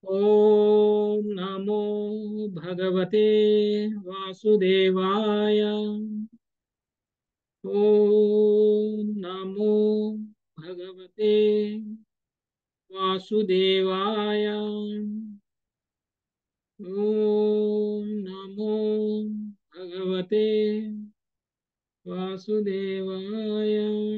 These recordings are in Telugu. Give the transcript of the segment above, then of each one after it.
ఓం నమో భగవతే వాసుదేవాయ ఓం నమో భగవతే వాసుదేవాయ ఓం నమో భగవతే వాసుదేవాయ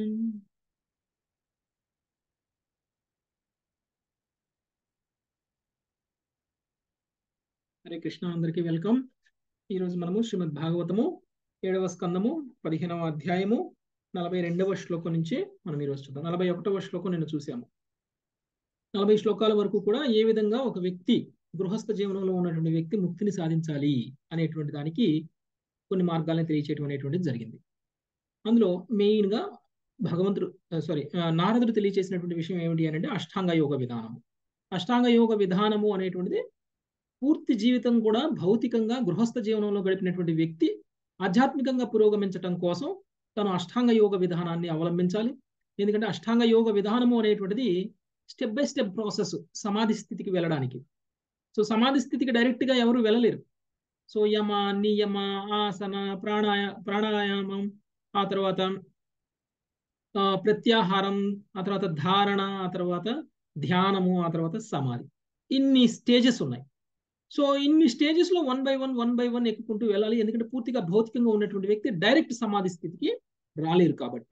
హరే కృష్ణ అందరికీ వెల్కమ్ ఈరోజు మనము శ్రీమద్ భాగవతము ఏడవ స్కందము పదిహేనవ అధ్యాయము నలభై రెండవ శ్లోకం నుంచి మనం ఈరోజు చూద్దాం నలభై ఒకటవ శ్లోకం నిన్న చూసాము నలభై శ్లోకాల వరకు కూడా ఏ విధంగా ఒక వ్యక్తి గృహస్థ జీవనంలో ఉన్నటువంటి వ్యక్తి ముక్తిని సాధించాలి అనేటువంటి దానికి కొన్ని మార్గాలను తెలియచేయడం అనేటువంటిది జరిగింది అందులో మెయిన్గా భగవంతుడు సారీ నారదుడు తెలియచేసినటువంటి విషయం ఏమిటి అని అంటే అష్టాంగ యోగ విధానము అష్టాంగ యోగ విధానము అనేటువంటిది పూర్తి జీవితం కూడా భౌతికంగా గృహస్థ జీవనంలో గడిపినటువంటి వ్యక్తి ఆధ్యాత్మికంగా పురోగమించటం కోసం తను అష్టాంగ యోగ విధానాన్ని అవలంబించాలి ఎందుకంటే అష్టాంగ యోగ విధానము అనేటువంటిది స్టెప్ బై స్టెప్ ప్రాసెస్ సమాధి స్థితికి వెళ్ళడానికి సో సమాధి స్థితికి డైరెక్ట్గా ఎవరు వెళ్ళలేరు సో యమ నియమ ఆసన ప్రాణాయ ప్రాణాయామం ఆ తర్వాత ప్రత్యాహారం ఆ తర్వాత ధారణ ఆ తర్వాత ధ్యానము ఆ తర్వాత సమాధి ఇన్ని స్టేజెస్ ఉన్నాయి సో ఇన్ని స్టేజెస్ లో one by one one by one ఎక్కుకుంటూ వెళ్ళాలి ఎందుకంటే పూర్తిగా భౌతికంగా ఉన్నటువంటి వ్యక్తి డైరెక్ట్ సమాధి స్థితికి రాలేరు కాబట్టి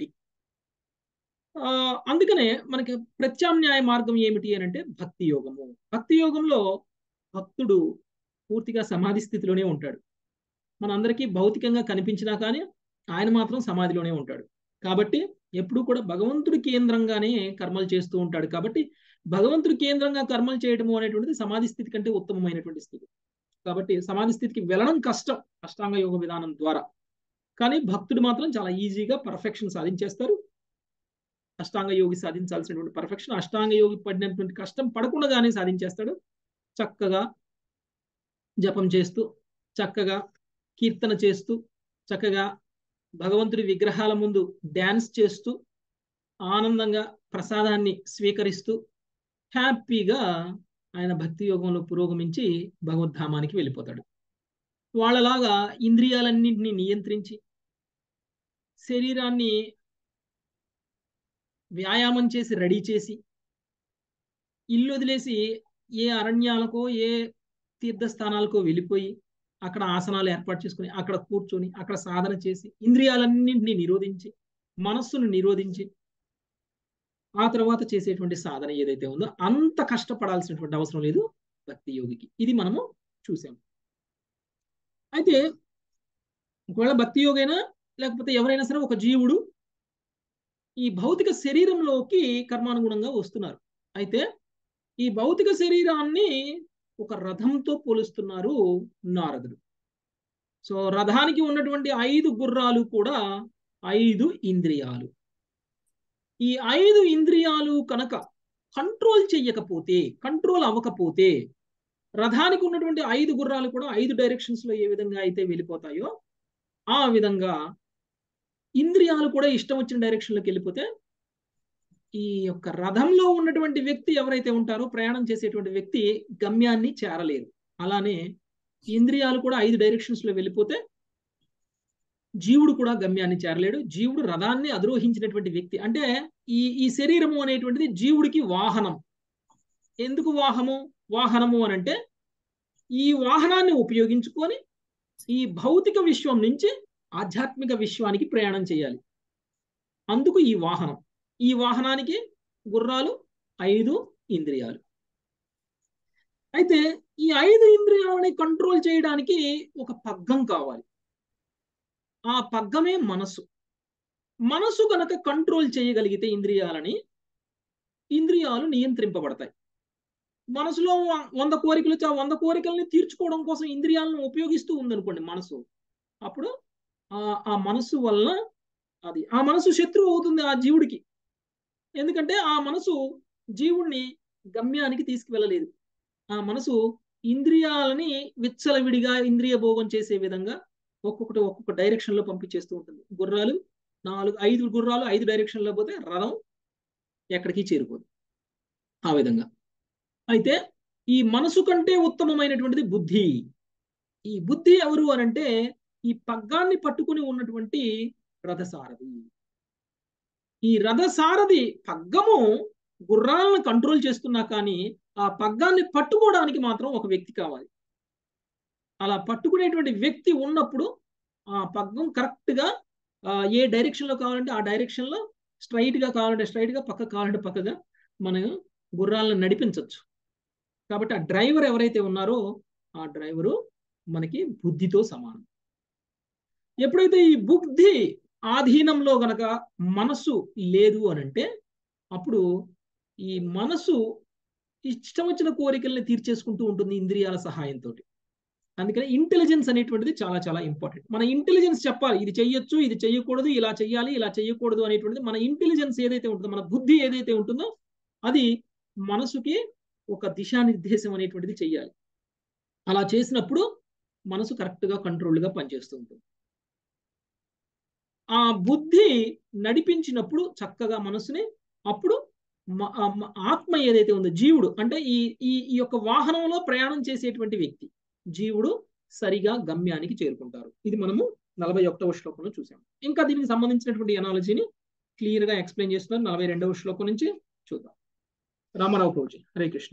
అందుకనే మనకి ప్రత్యామ్నాయ మార్గం ఏమిటి అని అంటే భక్తి యోగము భక్తి యోగంలో భక్తుడు పూర్తిగా సమాధి స్థితిలోనే ఉంటాడు మనందరికీ భౌతికంగా కనిపించినా కానీ ఆయన మాత్రం సమాధిలోనే ఉంటాడు కాబట్టి ఎప్పుడు కూడా భగవంతుడి కేంద్రంగానే కర్మలు చేస్తూ ఉంటాడు కాబట్టి భగవంతుడి కేంద్రంగా కర్మలు చేయడము అనేటువంటిది సమాధి స్థితి కంటే ఉత్తమమైనటువంటి స్థితి కాబట్టి సమాధి స్థితికి వెళ్ళడం కష్టం అష్టాంగ యోగ విధానం ద్వారా కానీ భక్తుడు మాత్రం చాలా ఈజీగా పర్ఫెక్షన్ సాధించేస్తారు అష్టాంగ యోగి సాధించాల్సినటువంటి పర్ఫెక్షన్ అష్టాంగ యోగి పడినటువంటి కష్టం పడకుండానే సాధించేస్తాడు చక్కగా జపం చేస్తూ చక్కగా కీర్తన చేస్తూ చక్కగా భగవంతుడి విగ్రహాల ముందు డ్యాన్స్ చేస్తూ ఆనందంగా ప్రసాదాన్ని స్వీకరిస్తూ హ్యాపీగా ఆయన భక్తి యోగంలో పురోగమించి భగవద్ధామానికి వెళ్ళిపోతాడు వాళ్ళలాగా ఇంద్రియాలన్నింటినీ నియంత్రించి శరీరాన్ని వ్యాయామం చేసి రెడీ చేసి ఇల్లు వదిలేసి ఏ అరణ్యాలకో ఏ తీర్థస్థానాలకో వెళ్ళిపోయి అక్కడ ఆసనాలు ఏర్పాటు చేసుకుని అక్కడ కూర్చొని అక్కడ సాధన చేసి ఇంద్రియాలన్నింటినీ నిరోధించి మనస్సును నిరోధించి ఆ తర్వాత చేసేటువంటి సాధన ఏదైతే ఉందో అంత కష్టపడాల్సినటువంటి అవసరం లేదు భక్తి యోగికి ఇది మనము చూసాము అయితే ఒకవేళ భక్తి యోగైనా లేకపోతే ఎవరైనా సరే ఒక జీవుడు ఈ భౌతిక శరీరంలోకి కర్మానుగుణంగా వస్తున్నారు అయితే ఈ భౌతిక శరీరాన్ని ఒక రథంతో పోలుస్తున్నారు నారదుడు సో రథానికి ఉన్నటువంటి ఐదు గుర్రాలు కూడా ఐదు ఇంద్రియాలు ఈ ఐదు ఇంద్రియాలు కనుక కంట్రోల్ చెయ్యకపోతే కంట్రోల్ అవ్వకపోతే రథానికి ఉన్నటువంటి ఐదు గుర్రాలు కూడా ఐదు డైరెక్షన్స్ లో ఏ విధంగా అయితే వెళ్ళిపోతాయో ఆ విధంగా ఇంద్రియాలు కూడా ఇష్టం వచ్చిన డైరెక్షన్లోకి వెళ్ళిపోతే ఈ యొక్క రథంలో ఉన్నటువంటి వ్యక్తి ఎవరైతే ఉంటారో ప్రయాణం చేసేటువంటి వ్యక్తి గమ్యాన్ని చేరలేరు అలానే ఇంద్రియాలు కూడా ఐదు డైరెక్షన్స్ లో వెళ్ళిపోతే జీవుడు కూడా గమ్యాన్ని చేరలేడు జీవుడు రథాన్ని అధిరోహించినటువంటి వ్యక్తి అంటే ఈ ఈ శరీరము అనేటువంటిది జీవుడికి వాహనం ఎందుకు వాహము వాహనము అని అంటే ఈ వాహనాన్ని ఉపయోగించుకొని ఈ భౌతిక విశ్వం నుంచి ఆధ్యాత్మిక విశ్వానికి ప్రయాణం చేయాలి అందుకు ఈ వాహనం ఈ వాహనానికి గుర్రాలు ఐదు ఇంద్రియాలు అయితే ఈ ఐదు ఇంద్రియాలని కంట్రోల్ చేయడానికి ఒక పగ్గం కావాలి ఆ పగ్గమే మనసు మనసు కనుక కంట్రోల్ చేయగలిగితే ఇంద్రియాలని ఇంద్రియాలు నియంత్రింపబడతాయి మనసులో వంద కోరికలు ఆ వంద కోరికల్ని తీర్చుకోవడం కోసం ఇంద్రియాలను ఉపయోగిస్తూ ఉందనుకోండి మనసు అప్పుడు ఆ మనసు వల్ల అది ఆ మనసు శత్రువు అవుతుంది ఆ జీవుడికి ఎందుకంటే ఆ మనసు జీవుణ్ణి గమ్యానికి తీసుకువెళ్ళలేదు ఆ మనసు ఇంద్రియాలని విచ్చలవిడిగా ఇంద్రియ భోగం చేసే విధంగా ఒక్కొక్కటి ఒక్కొక్క డైరెక్షన్ లో పంపించేస్తూ ఉంటుంది గుర్రాలు నాలుగు ఐదు గుర్రాలు ఐదు డైరెక్షన్ లో పోతే రథం ఎక్కడికి చేరుకోదు ఆ విధంగా అయితే ఈ మనసు కంటే ఉత్తమమైనటువంటిది బుద్ధి ఈ బుద్ధి ఎవరు అనంటే ఈ పగ్గాన్ని పట్టుకుని ఉన్నటువంటి రథసారథి ఈ రథసారథి పగ్గము గుర్రాలను కంట్రోల్ చేస్తున్నా కానీ ఆ పగ్గాన్ని పట్టుకోవడానికి మాత్రం ఒక వ్యక్తి కావాలి అలా పట్టుకునేటువంటి వ్యక్తి ఉన్నప్పుడు ఆ పగ్గం కరెక్ట్ గా ఏ డైరెక్షన్ లో కావాలంటే ఆ డైరెక్షన్ లో స్ట్రైట్ గా కావాలంటే స్ట్రైట్ గా పక్క కావాలంటే పక్కగా మనం గుర్రాలను నడిపించవచ్చు కాబట్టి ఆ డ్రైవర్ ఎవరైతే ఉన్నారో ఆ డ్రైవరు మనకి బుద్ధితో సమానం ఎప్పుడైతే ఈ బుద్ధి ఆధీనంలో గనక మనసు లేదు అనంటే అప్పుడు ఈ మనసు ఇష్టం వచ్చిన కోరికల్ని తీర్చేసుకుంటూ ఉంటుంది ఇంద్రియాల సహాయంతో అందుకని ఇంటెలిజెన్స్ అనేటువంటిది చాలా చాలా ఇంపార్టెంట్ మన ఇంటెలిజెన్స్ చెప్పాలి ఇది చెయ్యొచ్చు ఇది చెయ్యకూడదు ఇలా చెయ్యాలి ఇలా చెయ్యకూడదు అనేటువంటిది మన ఇంటెలిజెన్స్ ఏదైతే ఉంటుందో మన బుద్ధి ఏదైతే ఉంటుందో అది మనసుకి ఒక దిశానిర్దేశం అనేటువంటిది చెయ్యాలి అలా చేసినప్పుడు మనసు కరెక్ట్గా కంట్రోల్గా పనిచేస్తూ ఉంటుంది ఆ బుద్ధి నడిపించినప్పుడు చక్కగా మనసుని అప్పుడు ఆత్మ ఏదైతే ఉందో జీవుడు అంటే ఈ ఈ ఈ యొక్క వాహనంలో ప్రయాణం చేసేటువంటి వ్యక్తి జీవుడు సరిగా గమ్యానికి చేరుకుంటారు ఇది మనము నలభై ఒకటవ శ్లోకంలో చూసాం ఇంకా దీనికి సంబంధించినటువంటి అనాలజీని క్లియర్ గా ఎక్స్ప్లెయిన్ చేస్తున్నారు నలభై రెండవ శ్లోకం నుంచి చూద్దాం రామారావు ప్రభుజీ హరే కృష్ణ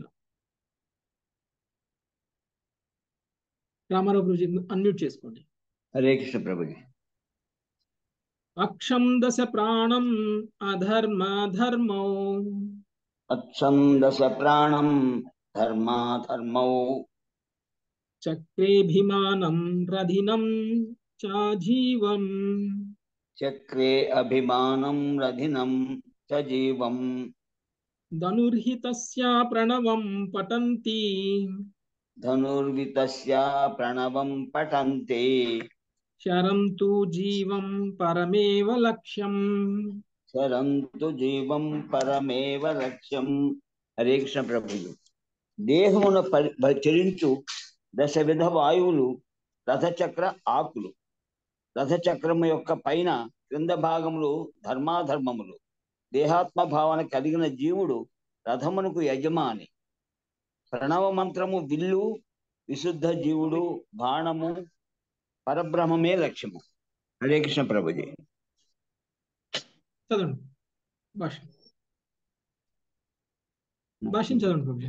రామారావు ప్రభుజీ అన్మ్యూట్ చేసుకోండి హరే కృష్ణ ప్రభుజీ అక్షం దశ ప్రాణం అధర్మ ధర్మౌ అక్షం దశ ప్రాణం ధర్మాధర్మౌ చక్రేభిమానం రధినం చాజీవం చక్రే అభిమానం రధినం చ జీవం ధనుర్హితస్య ప్రణవం పఠంతి ధనుర్వితస్య ప్రణవం పఠంతే శరం తు జీవం పరమేవ లక్ష్యం శరంతు జీవం పరమేవ లక్ష్యం హరే కృష్ణ ప్రభుజు దేహమున పరి చరించు దశ విధ వాయువులు రథచక్ర ఆకులు రథచక్రము యొక్క పైన క్రింద భాగములు ధర్మాధర్మములు దేహాత్మ భావన కలిగిన జీవుడు రథమునకు యజమాని ప్రణవ మంత్రము విల్లు విశుద్ధ జీవుడు బాణము పరబ్రహ్మమే లక్ష్యము హరే కృష్ణ ప్రభుజీ చదవండి భాష భాషను చదవండి ప్రభుజీ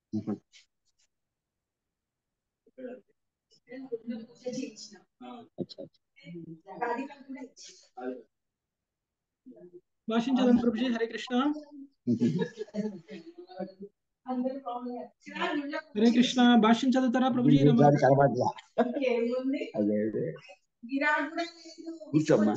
భాషను చదవండి ప్రభుజీ హరే కృష్ణ హరే కృష్ణ భాష్యం చదువుతారా ప్రభుజీ కూర్చోమ్మా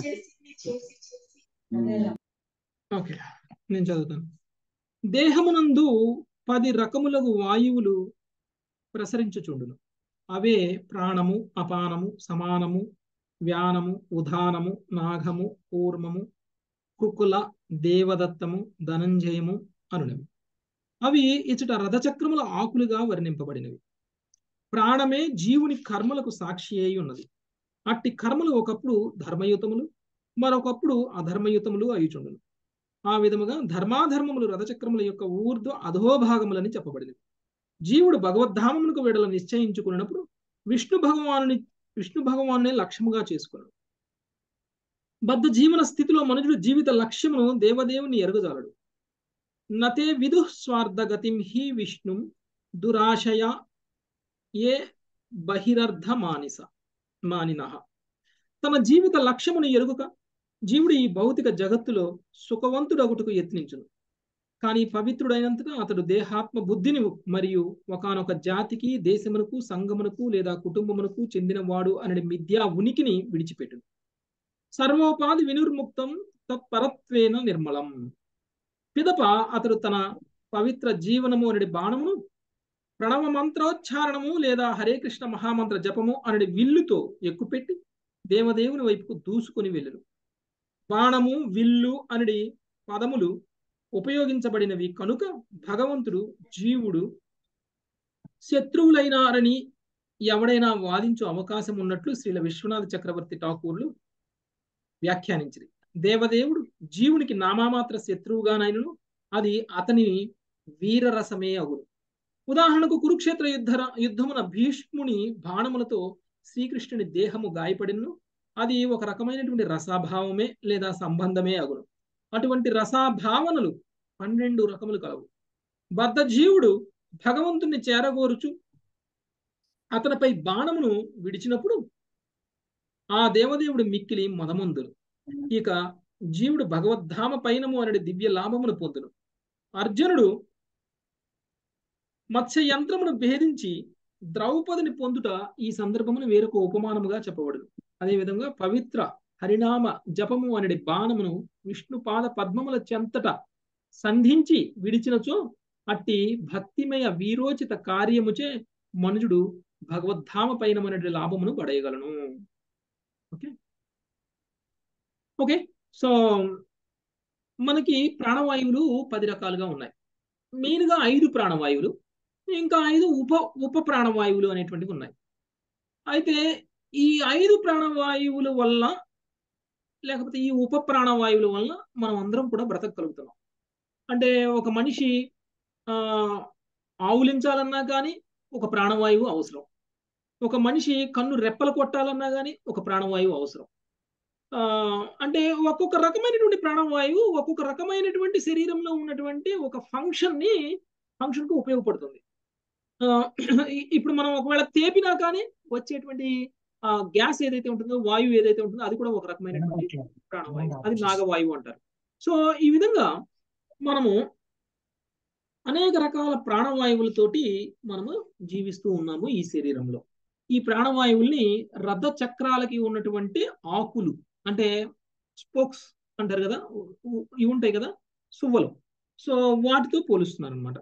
ఓకే నేను చదువుతాను దేహమునందు పది రకములకు వాయువులు ప్రసరించుచుండును అవే ప్రాణము అపానము సమానము వ్యానము ఉదానము నాగము కూర్మము కుకుల దేవదత్తము ధనంజయము అనునవి అవి ఇచ్చట రథచక్రముల ఆకులుగా వర్ణింపబడినవి ప్రాణమే జీవుని కర్మలకు సాక్షి అయి ఉన్నది అట్టి కర్మలు ఒకప్పుడు ధర్మయుతములు మరొకప్పుడు అధర్మయుతములు అయుచుండును ఆ విధముగా ధర్మాధర్మములు రథచక్రముల యొక్క ఊర్ధ్వ అధోభాగములని చెప్పబడినవి జీవుడు భగవద్ధామమునకు వెడల నిశ్చయించుకున్నప్పుడు విష్ణు భగవానుని విష్ణు భగవానునే లక్ష్యముగా చేసుకున్నాడు బద్ధ జీవన స్థితిలో మనుషుడు జీవిత లక్ష్యమును దేవదేవుని ఎరగజాలడు నతే విదు స్వార్థ గతిం హి విష్ణు దురాశయ ఏ బహిరర్థ మానిస మానిన తన జీవిత లక్ష్యమును ఎరుగుక జీవుడు ఈ భౌతిక జగత్తులో సుఖవంతుడగుటకు యత్నించును కానీ పవిత్రుడైనంతగా అతడు దేహాత్మ బుద్ధిని మరియు ఒకనొక జాతికి దేశమునకు సంఘమునకు లేదా కుటుంబమునకు చెందినవాడు అనే మిథ్యా ఉనికిని విడిచిపెట్టును సర్వోపాధి వినుర్ముక్తం తత్పరత్వేన నిర్మలం పిదప అతడు తన పవిత్ర జీవనము అనే బాణమును ప్రణవ మంత్రోచ్చారణము లేదా హరే కృష్ణ మహామంత్ర జపము అనే విల్లుతో ఎక్కుపెట్టి దేవదేవుని వైపుకు దూసుకొని వెళ్ళును బాణము విల్లు అనడి పదములు ఉపయోగించబడినవి కనుక భగవంతుడు జీవుడు శత్రువులైనారని ఎవడైనా వాదించు అవకాశం ఉన్నట్లు శ్రీల విశ్వనాథ చక్రవర్తి ఠాకూర్లు వ్యాఖ్యానించింది దేవదేవుడు జీవునికి నామామాత్ర శత్రువుగానైనను అది అతని వీరరసమే అగును ఉదాహరణకు కురుక్షేత్ర యుద్ధ యుద్ధమున భీష్ముని బాణములతో శ్రీకృష్ణుని దేహము గాయపడిను అది ఒక రకమైనటువంటి రసాభావమే లేదా సంబంధమే అగును అటువంటి రసాభావనలు పన్నెండు రకములు కలవు బద్ధజీవుడు భగవంతుని చేరగోరుచు అతనిపై బాణమును విడిచినప్పుడు ఆ దేవదేవుడు మిక్కిలి మదమందులు ఇక జీవుడు భగవద్ధామ పైనము అనడి దివ్య లాభమును పొందును అర్జునుడు మత్స్య యంత్రమును భేదించి ద్రౌపదిని పొందుట ఈ సందర్భమును వేరొక ఉపమానముగా చెప్పబడును అదేవిధంగా పవిత్ర హరినామ జపము అనడి బాణమును విష్ణు పాద పద్మముల చెంతట సంధించి విడిచినచో అట్టి భక్తిమయ వీరోచిత కార్యముచే మనుజుడు భగవద్ధామ పైనమనటి లాభమును పడేయగలను ఓకే ఓకే సో మనకి ప్రాణవాయువులు పది రకాలుగా ఉన్నాయి మెయిన్గా ఐదు ప్రాణవాయువులు ఇంకా ఐదు ఉప ఉప ప్రాణవాయువులు అనేటువంటివి ఉన్నాయి అయితే ఈ ఐదు ప్రాణవాయువుల వల్ల లేకపోతే ఈ ఉప ప్రాణవాయువుల వల్ల మనం అందరం కూడా బ్రతకగలుగుతున్నాం అంటే ఒక మనిషి ఆ ఆవులించాలన్నా కానీ ఒక ప్రాణవాయువు అవసరం ఒక మనిషి కన్ను రెప్పలు కొట్టాలన్నా కానీ ఒక ప్రాణవాయువు అవసరం ఆ అంటే ఒక్కొక్క రకమైనటువంటి ప్రాణవాయువు ఒక్కొక్క రకమైనటువంటి శరీరంలో ఉన్నటువంటి ఒక ఫంక్షన్ ని ఫంక్షన్ కు ఉపయోగపడుతుంది ఇప్పుడు మనం ఒకవేళ తేపినా కానీ వచ్చేటువంటి ఆ గ్యాస్ ఏదైతే ఉంటుందో వాయువు ఏదైతే ఉంటుందో అది కూడా ఒక రకమైనటువంటి ప్రాణవాయువు అది నాగవాయువు అంటారు సో ఈ విధంగా మనము అనేక రకాల ప్రాణవాయువులతోటి మనము జీవిస్తూ ఉన్నాము ఈ శరీరంలో ఈ ప్రాణవాయువుల్ని రథ చక్రాలకి ఉన్నటువంటి ఆకులు అంటే స్పోక్స్ అంటారు కదా ఇవి ఉంటాయి కదా సువ్వలు సో వాటితో పోలుస్తున్నారు అనమాట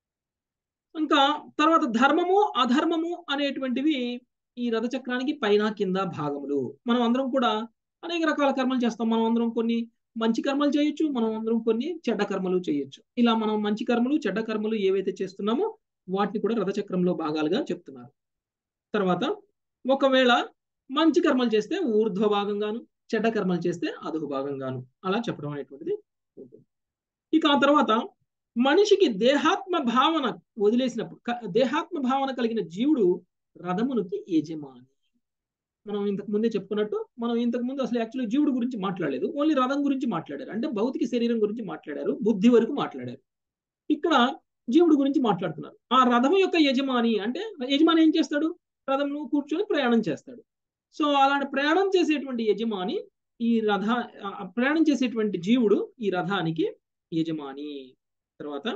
ఇంకా తర్వాత ధర్మము అధర్మము అనేటువంటివి ఈ రథచక్రానికి పైన కింద భాగములు మనం అందరం కూడా అనేక రకాల కర్మలు చేస్తాం మనం అందరం కొన్ని మంచి కర్మలు చేయొచ్చు మనం అందరం కొన్ని చెడ్డ కర్మలు చేయొచ్చు ఇలా మనం మంచి కర్మలు చెడ్డ కర్మలు ఏవైతే చేస్తున్నామో వాటిని కూడా రథచక్రంలో భాగాలుగా చెప్తున్నారు తర్వాత ఒకవేళ మంచి కర్మలు చేస్తే ఊర్ధ్వ భాగంగాను చెడ్డ కర్మలు చేస్తే అధు భాగంగాను అలా చెప్పడం అనేటువంటిది ఉంటుంది ఇక ఆ తర్వాత మనిషికి దేహాత్మ భావన వదిలేసినప్పుడు దేహాత్మ భావన కలిగిన జీవుడు రథమునికి యజమాని మనం ఇంతకు ముందే చెప్పుకున్నట్టు మనం ఇంతకు ముందు అసలు యాక్చువల్లీ జీవుడు గురించి మాట్లాడలేదు ఓన్లీ రథం గురించి మాట్లాడారు అంటే భౌతిక శరీరం గురించి మాట్లాడారు బుద్ధి వరకు మాట్లాడారు ఇక్కడ జీవుడు గురించి మాట్లాడుతున్నారు ఆ రథం యొక్క యజమాని అంటే యజమాని ఏం చేస్తాడు రథంను కూర్చొని ప్రయాణం చేస్తాడు సో అలాంటి ప్రయాణం చేసేటువంటి యజమాని ఈ రథ ప్రయాణం చేసేటువంటి జీవుడు ఈ రథానికి యజమాని తర్వాత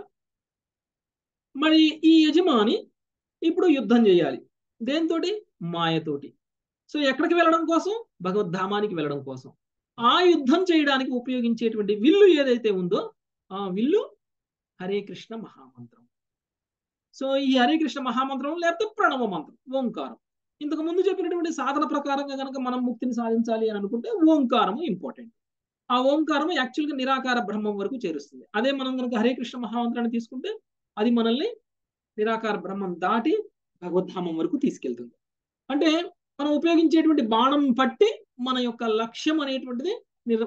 మరి ఈ యజమాని ఇప్పుడు యుద్ధం చేయాలి దేంతోటి మాయతోటి సో ఎక్కడికి వెళ్ళడం కోసం భగవద్ధామానికి వెళ్ళడం కోసం ఆ యుద్ధం చేయడానికి ఉపయోగించేటువంటి విల్లు ఏదైతే ఉందో ఆ విల్లు హరే కృష్ణ మహామంత్రం సో ఈ హరే కృష్ణ మహామంత్రం లేకపోతే ప్రణవ మంత్రం ఓంకారం ఇంతకు ముందు చెప్పినటువంటి సాధన ప్రకారంగా కనుక మనం ముక్తిని సాధించాలి అని అనుకుంటే ఓంకారము ఇంపార్టెంట్ ఆ ఓంకారం యాక్చువల్గా నిరాకార బ్రహ్మం వరకు చేరుస్తుంది అదే మనం కనుక హరే కృష్ణ మహామంత్రాన్ని తీసుకుంటే అది మనల్ని నిరాకార బ్రహ్మం దాటి భగవద్ధామం వరకు తీసుకెళ్తుంది అంటే మనం ఉపయోగించేటువంటి బాణం పట్టి మన యొక్క లక్ష్యం అనేటువంటిది నిర్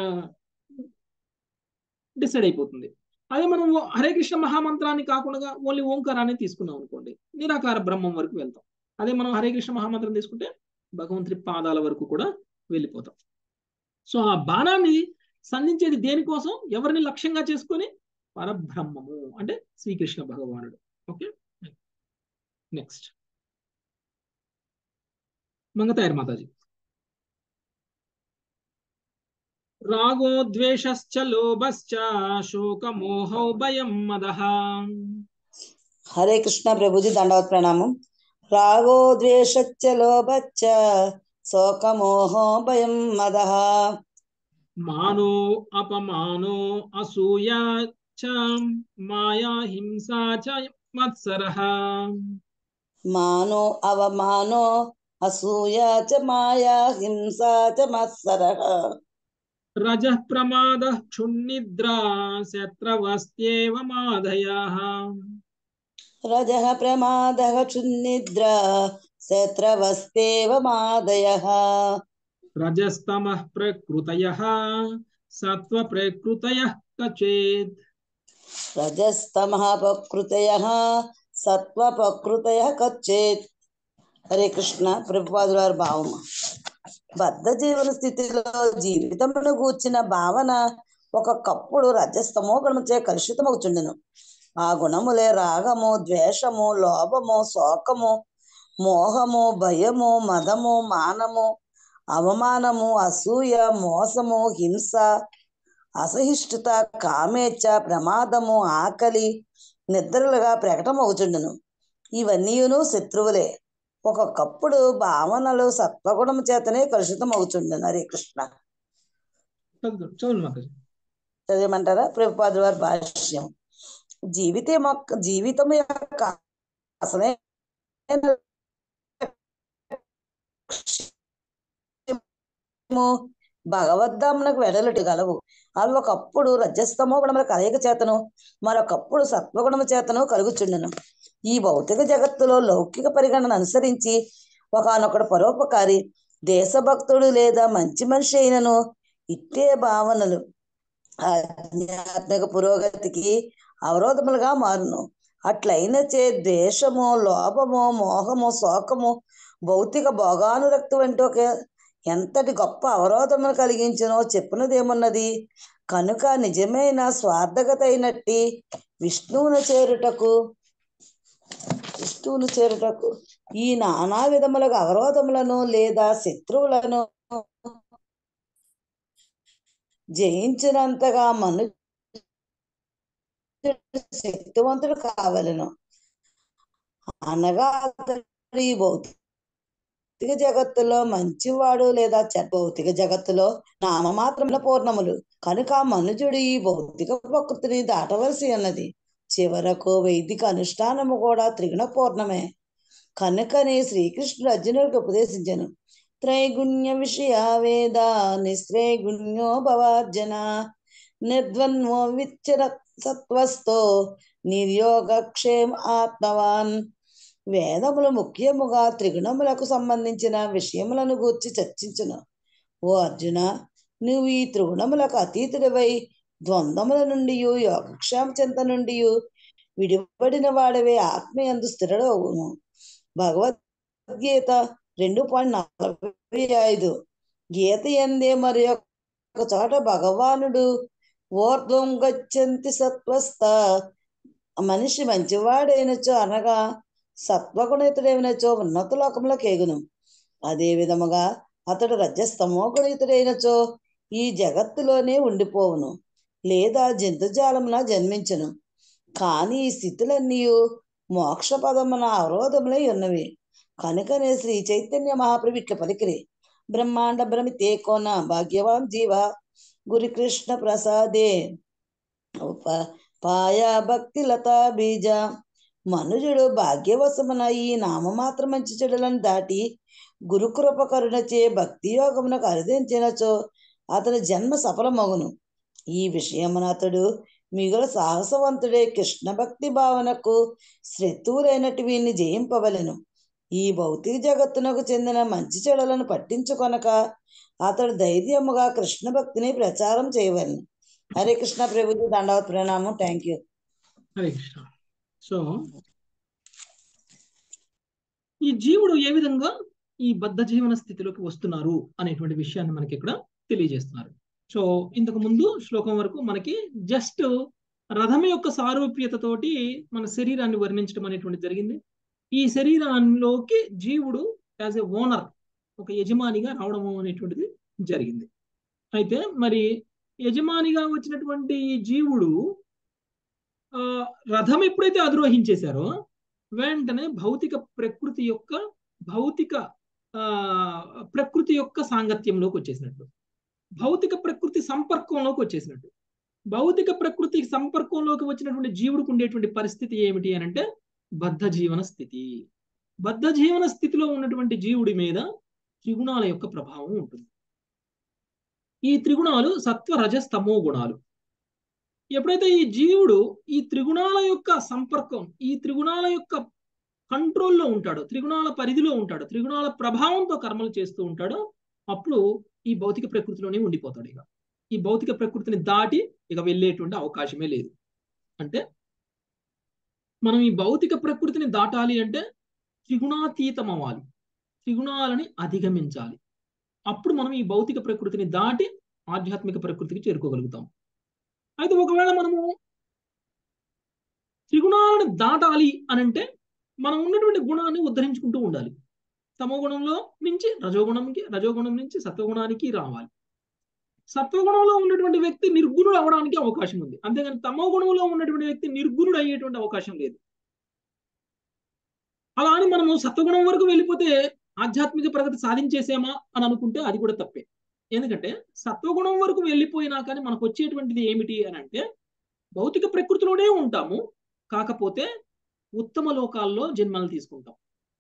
డిసైడ్ అయిపోతుంది అదే మనం హరే కృష్ణ మహామంత్రాన్ని కాకుండా ఓన్లీ ఓంకారాన్ని తీసుకున్నాం అనుకోండి నిరాకార బ్రహ్మం వరకు వెళ్తాం అదే మనం హరే కృష్ణ మహామంత్రం తీసుకుంటే భగవంతుడి పాదాల వరకు కూడా వెళ్ళిపోతాం సో ఆ బాణాన్ని సంధించేది దేనికోసం ఎవరిని లక్ష్యంగా చేసుకొని పరబ్రహ్మము అంటే శ్రీకృష్ణ భగవానుడు ఓకే నెక్స్ట్ మంగతాయర్ మాతాజీ రాగో ద్వేషశ్చ లోభశ్చ శోకమోహౌ భయం మదః హరే కృష్ణ ప్రభుజీ దండవత్ ప్రణామం రాగో ద్వేషచ్చ లోభచ్చ శోకమోహో భయం మదః మానో అపమానో అసూయ చ మాయా హింసా చ మత్సరః మానో అవమానో అసూయ చ మాయా హింసా చ మత్సరః రజ ప్రమాద క్షున్నిద్రా శత్రవస్త్యేవ మాధయాః రజః ప్రమాదః క్షున్నిద్రా శత్రవస్తేవ మాదయః రజస్తమః ప్రకృతయః సత్వ ప్రకృతయః కచేత్ రజస్తమః ప్రకృతయః సత్వ ప్రకృతయ కచ్చేత్ హరే కృష్ణ ప్రభుపాదుల వారి భావం బద్ధ జీవన స్థితిలో జీవితమును గూర్చిన భావన ఒకప్పుడు రజస్తమో గుణముచే కలుషితమవుచుండెను ఆ గుణములే రాగము ద్వేషము లోభము శోకము మోహము భయము మదము మానము అవమానము అసూయ మోసము హింస అసహిష్టుత కామేచ్ఛ ప్రమాదము ఆకలి నిద్రలుగా ప్రకటమవుచుండును ఇవన్నీయును శత్రువులే ఒక్కొక్కప్పుడు భావనలు సత్వగుణం చేతనే కలుషితం అవుతుండను హరే కృష్ణ చదువు చదువు మాకు చదివమంటారా ప్రభుపాద వారి భాష్యం జీవితం యొక్క జీవితం యొక్క అసలైన లక్ష్యము భగవద్ధామునకు వెడలుటి గలవు అవి ఒకప్పుడు రజస్తమో గుణముల కలయిక చేతను మరొకప్పుడు సత్వగుణము చేతను కలుగుచుండెను ఈ భౌతిక జగత్తులో లౌకిక పరిగణన అనుసరించి ఒకనొకడు పరోపకారి దేశభక్తుడు లేదా మంచి మనిషి అయినను ఇట్టే భావనలు ఆధ్యాత్మిక పురోగతికి అవరోధములుగా మారును అట్లయినచే ద్వేషము లోభము మోహము శోకము భౌతిక భోగానురక్తి వంటి ఒక ఎంతటి గొప్ప అవరోధములు కలిగించినో చెప్పినదేమున్నది కనుక నిజమైన స్వార్థగత అయినట్టి విష్ణువును చేరుటకు విష్ణువును చేరుటకు ఈ నానా విధములకు అవరోధములను లేదా శత్రువులను జయించినంతగా మను శక్తివంతుడు కావలను అనగా అతడు ఈ భౌతిక జగత్తులో మంచివాడు లేదా చెడ్డ భౌతిక జగత్తులో నామమాత్రముల పూర్ణములు కనుక మనుజుడు ఈ భౌతిక ప్రకృతిని దాటవలసి ఉన్నది చివరకు వైదిక అనుష్ఠానము కూడా త్రిగుణ పూర్ణమే కనుకనే శ్రీకృష్ణుడు అర్జునుడికి ఉపదేశించను త్రైగుణ్య విషయ వేద నిస్త్రైగుణ్యో భవార్జన నిర్ద్వంద్వో విచ్చర సత్వస్తో నిర్యోగక్షేమ ఆత్మవాన్ వేదములు ముఖ్యముగా త్రిగుణములకు సంబంధించిన విషయములను గూర్చి చర్చించును ఓ అర్జున నువ్వు ఈ త్రిగుణములకు అతీతుడివై ద్వంద్వముల నుండి యోగక్షేమ చింత నుండి విడిపడిన వాడవే ఆత్మయందు స్థిరడవును భగవద్గీత రెండు పాయింట్ నలభై ఐదు గీత ఎందే మరి ఒక చోట భగవానుడు ఊర్ధ్వం గచ్చంతి సత్వస్థ మనిషి మంచివాడైనచో అనగా సత్వగుణితుడైనచో ఉన్నత లోకంలో కేగును అదే విధముగా అతడు రజస్తమో గుణితుడైనచో ఈ జగత్తులోనే ఉండిపోవును లేదా జంతుజాలమున జన్మించును కానీ ఈ స్థితులన్నీ మోక్ష పదమున అవరోధములై ఉన్నవి కనుకనే శ్రీ చైతన్య మహాప్రభు ఇట్ల పలికిరి బ్రహ్మాండ భ్రమితే కోన భాగ్యవాన్ జీవ గురి కృష్ణ ప్రసాదే ఉప- పాయా భక్తి లతా బీజ మనుజుడు భాగ్యవశమున ఈ నామమాత్ర మంచి చెడులను దాటి గురుకృప కరుణచే భక్తి యోగమునకు అరుదించినచో అతని జన్మ సఫలమగును ఈ విషయమున అతడు మిగుల సాహసవంతుడే కృష్ణ భక్తి భావనకు శత్రువులైనటి వీరిని జయింపవలెను ఈ భౌతిక జగత్తునకు చెందిన మంచి చెడులను పట్టించుకొనక అతడు ధైర్యముగా కృష్ణ భక్తిని ప్రచారం చేయవలెను హరే కృష్ణ ప్రభుజీ దండవత్ ప్రణామం thank you Hare Krishna so ఈ జీవుడు ఏ విధంగా ఈ బద్ధ జీవన స్థితిలోకి వస్తున్నారు అనేటువంటి విషయాన్ని మనకి ఇక్కడ తెలియజేస్తున్నారు సో ఇంతకు ముందు శ్లోకం వరకు మనకి జస్ట్ రథం యొక్క సారూప్యతతోటి మన శరీరాన్ని వర్ణించడం అనేటువంటి జరిగింది ఈ శరీరాల్లోకి జీవుడు యాజ్ ఎ ఓనర్ ఒక యజమానిగా రావడము అనేటువంటిది జరిగింది అయితే మరి యజమానిగా వచ్చినటువంటి ఈ జీవుడు ఆ రథం ఎప్పుడైతే అధిరోహించేశారో వెంటనే భౌతిక ప్రకృతి యొక్క భౌతిక ఆ ప్రకృతి యొక్క సాంగత్యంలోకి వచ్చేసినట్టు భౌతిక ప్రకృతి సంపర్కంలోకి వచ్చేసినట్టు భౌతిక ప్రకృతి సంపర్కంలోకి వచ్చినటువంటి జీవుడికి ఉండేటువంటి పరిస్థితి ఏమిటి అని అంటే బద్ధ జీవన స్థితి బద్ధ జీవన స్థితిలో ఉన్నటువంటి జీవుడి మీద త్రిగుణాల యొక్క ప్రభావం ఉంటుంది ఈ త్రిగుణాలు సత్వ రజ స్తమో గుణాలు ఎప్పుడైతే ఈ జీవుడు ఈ త్రిగుణాల యొక్క సంపర్కం ఈ త్రిగుణాల యొక్క కంట్రోల్లో ఉంటాడో త్రిగుణాల పరిధిలో ఉంటాడో త్రిగుణాల ప్రభావంతో కర్మలు చేస్తూ ఉంటాడో అప్పుడు ఈ భౌతిక ప్రకృతిలోనే ఉండిపోతాడు ఇక ఈ భౌతిక ప్రకృతిని దాటి ఇక వెళ్ళేటువంటి అవకాశమే లేదు అంటే మనం ఈ భౌతిక ప్రకృతిని దాటాలి అంటే త్రిగుణాతీతం అవ్వాలి త్రిగుణాలని అధిగమించాలి అప్పుడు మనం ఈ భౌతిక ప్రకృతిని దాటి ఆధ్యాత్మిక ప్రకృతికి చేరుకోగలుగుతాం అయితే ఒకవేళ మనము త్రిగుణాలను దాటాలి అని అంటే మనం ఉన్నటువంటి గుణాన్ని ఉద్ధరించుకుంటూ ఉండాలి తమో గుణంలో నుంచి రజోగుణంకి రజోగుణం నుంచి సత్వగుణానికి రావాలి సత్వగుణంలో ఉన్నటువంటి వ్యక్తి నిర్గుణుడు అవడానికి అవకాశం ఉంది అంతేగాని తమో గుణంలో ఉన్నటువంటి వ్యక్తి నిర్గుణుడు అయ్యేటువంటి అవకాశం లేదు అలా అని మనము సత్వగుణం వరకు వెళ్ళిపోతే ఆధ్యాత్మిక ప్రగతి సాధించేసామా అని అనుకుంటే అది కూడా తప్పే ఎందుకంటే సత్వగుణం వరకు వెళ్ళిపోయినా కానీ మనకు వచ్చేటువంటిది ఏమిటి అని అంటే భౌతిక ప్రకృతిలోనే ఉంటాము కాకపోతే ఉత్తమ లోకాల్లో జన్మలు తీసుకుంటాం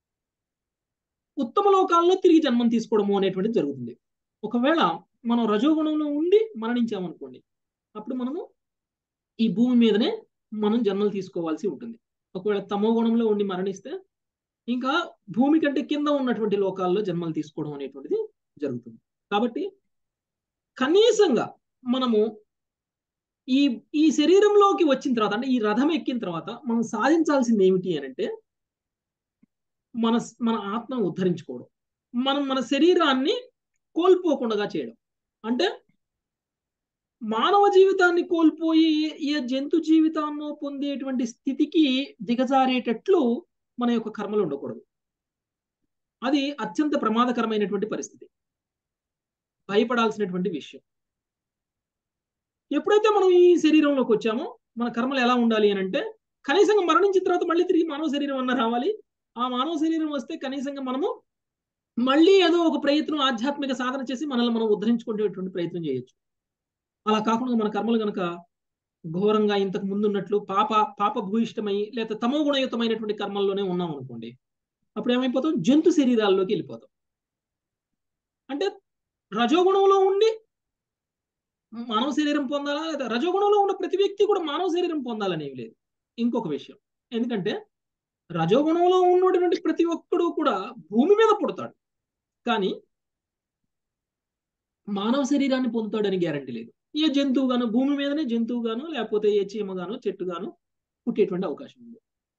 ఉత్తమ లోకాల్లో తిరిగి జన్మం తీసుకోవడము అనేటువంటిది జరుగుతుంది ఒకవేళ మనం రజోగుణంలో ఉండి మరణించామనుకోండి అప్పుడు మనము ఈ భూమి మీదనే మనం జన్మలు తీసుకోవాల్సి ఉంటుంది ఒకవేళ తమో గుణంలో ఉండి మరణిస్తే ఇంకా భూమి కంటే కింద ఉన్నటువంటి లోకాల్లో జన్మలు తీసుకోవడం అనేటువంటిది జరుగుతుంది కాబట్టి కనీసంగా మనము ఈ ఈ శరీరంలోకి వచ్చిన తర్వాత అంటే ఈ రథం ఎక్కిన తర్వాత మనం సాధించాల్సింది ఏమిటి అని అంటే మన మన ఆత్మను ఉద్ధరించుకోవడం మనం మన శరీరాన్ని కోల్పోకుండా చేయడం అంటే మానవ జీవితాన్ని కోల్పోయి ఏ జంతు జీవితాన్ని పొందేటువంటి స్థితికి దిగజారేటట్లు మన యొక్క కర్మలు ఉండకూడదు అది అత్యంత ప్రమాదకరమైనటువంటి పరిస్థితి భయపడాల్సినటువంటి విషయం ఎప్పుడైతే మనం ఈ శరీరంలోకి వచ్చామో మన కర్మలు ఎలా ఉండాలి అని అంటే కనీసంగా మరణించిన తర్వాత మళ్ళీ తిరిగి మానవ శరీరం అన్న రావాలి ఆ మానవ శరీరం వస్తే కనీసంగా మనము మళ్ళీ ఏదో ఒక ప్రయత్నం ఆధ్యాత్మిక సాధన చేసి మనల్ని మనం ఉద్ధరించుకునేటువంటి ప్రయత్నం చేయొచ్చు అలా కాకుండా మన కర్మలు కనుక ఘోరంగా ఇంతకు ముందు ఉన్నట్లు పాప పాప భూయిష్టమై లేదా తమో గుణయుతమైనటువంటి కర్మల్లోనే ఉన్నాం అనుకోండి అప్పుడు ఏమైపోతాం జంతు శరీరాల్లోకి వెళ్ళిపోతాం అంటే రజోగుణంలో ఉండి మానవ శరీరం పొందాలా లేదా రజోగుణంలో ఉన్న ప్రతి వ్యక్తి కూడా మానవ శరీరం పొందాలనేవి లేదు ఇంకొక విషయం ఎందుకంటే రజోగుణంలో ఉన్నటువంటి ప్రతి ఒక్కడు కూడా భూమి మీద పుడతాడు కానీ మానవ శరీరాన్ని పొందుతాడని గ్యారంటీ లేదు ఏ జంతువు గాను భూమి మీదనే జంతువు గాను లేకపోతే ఏ చీమ గాను చెట్టు గాను పుట్టేటువంటి అవకాశం ఉంది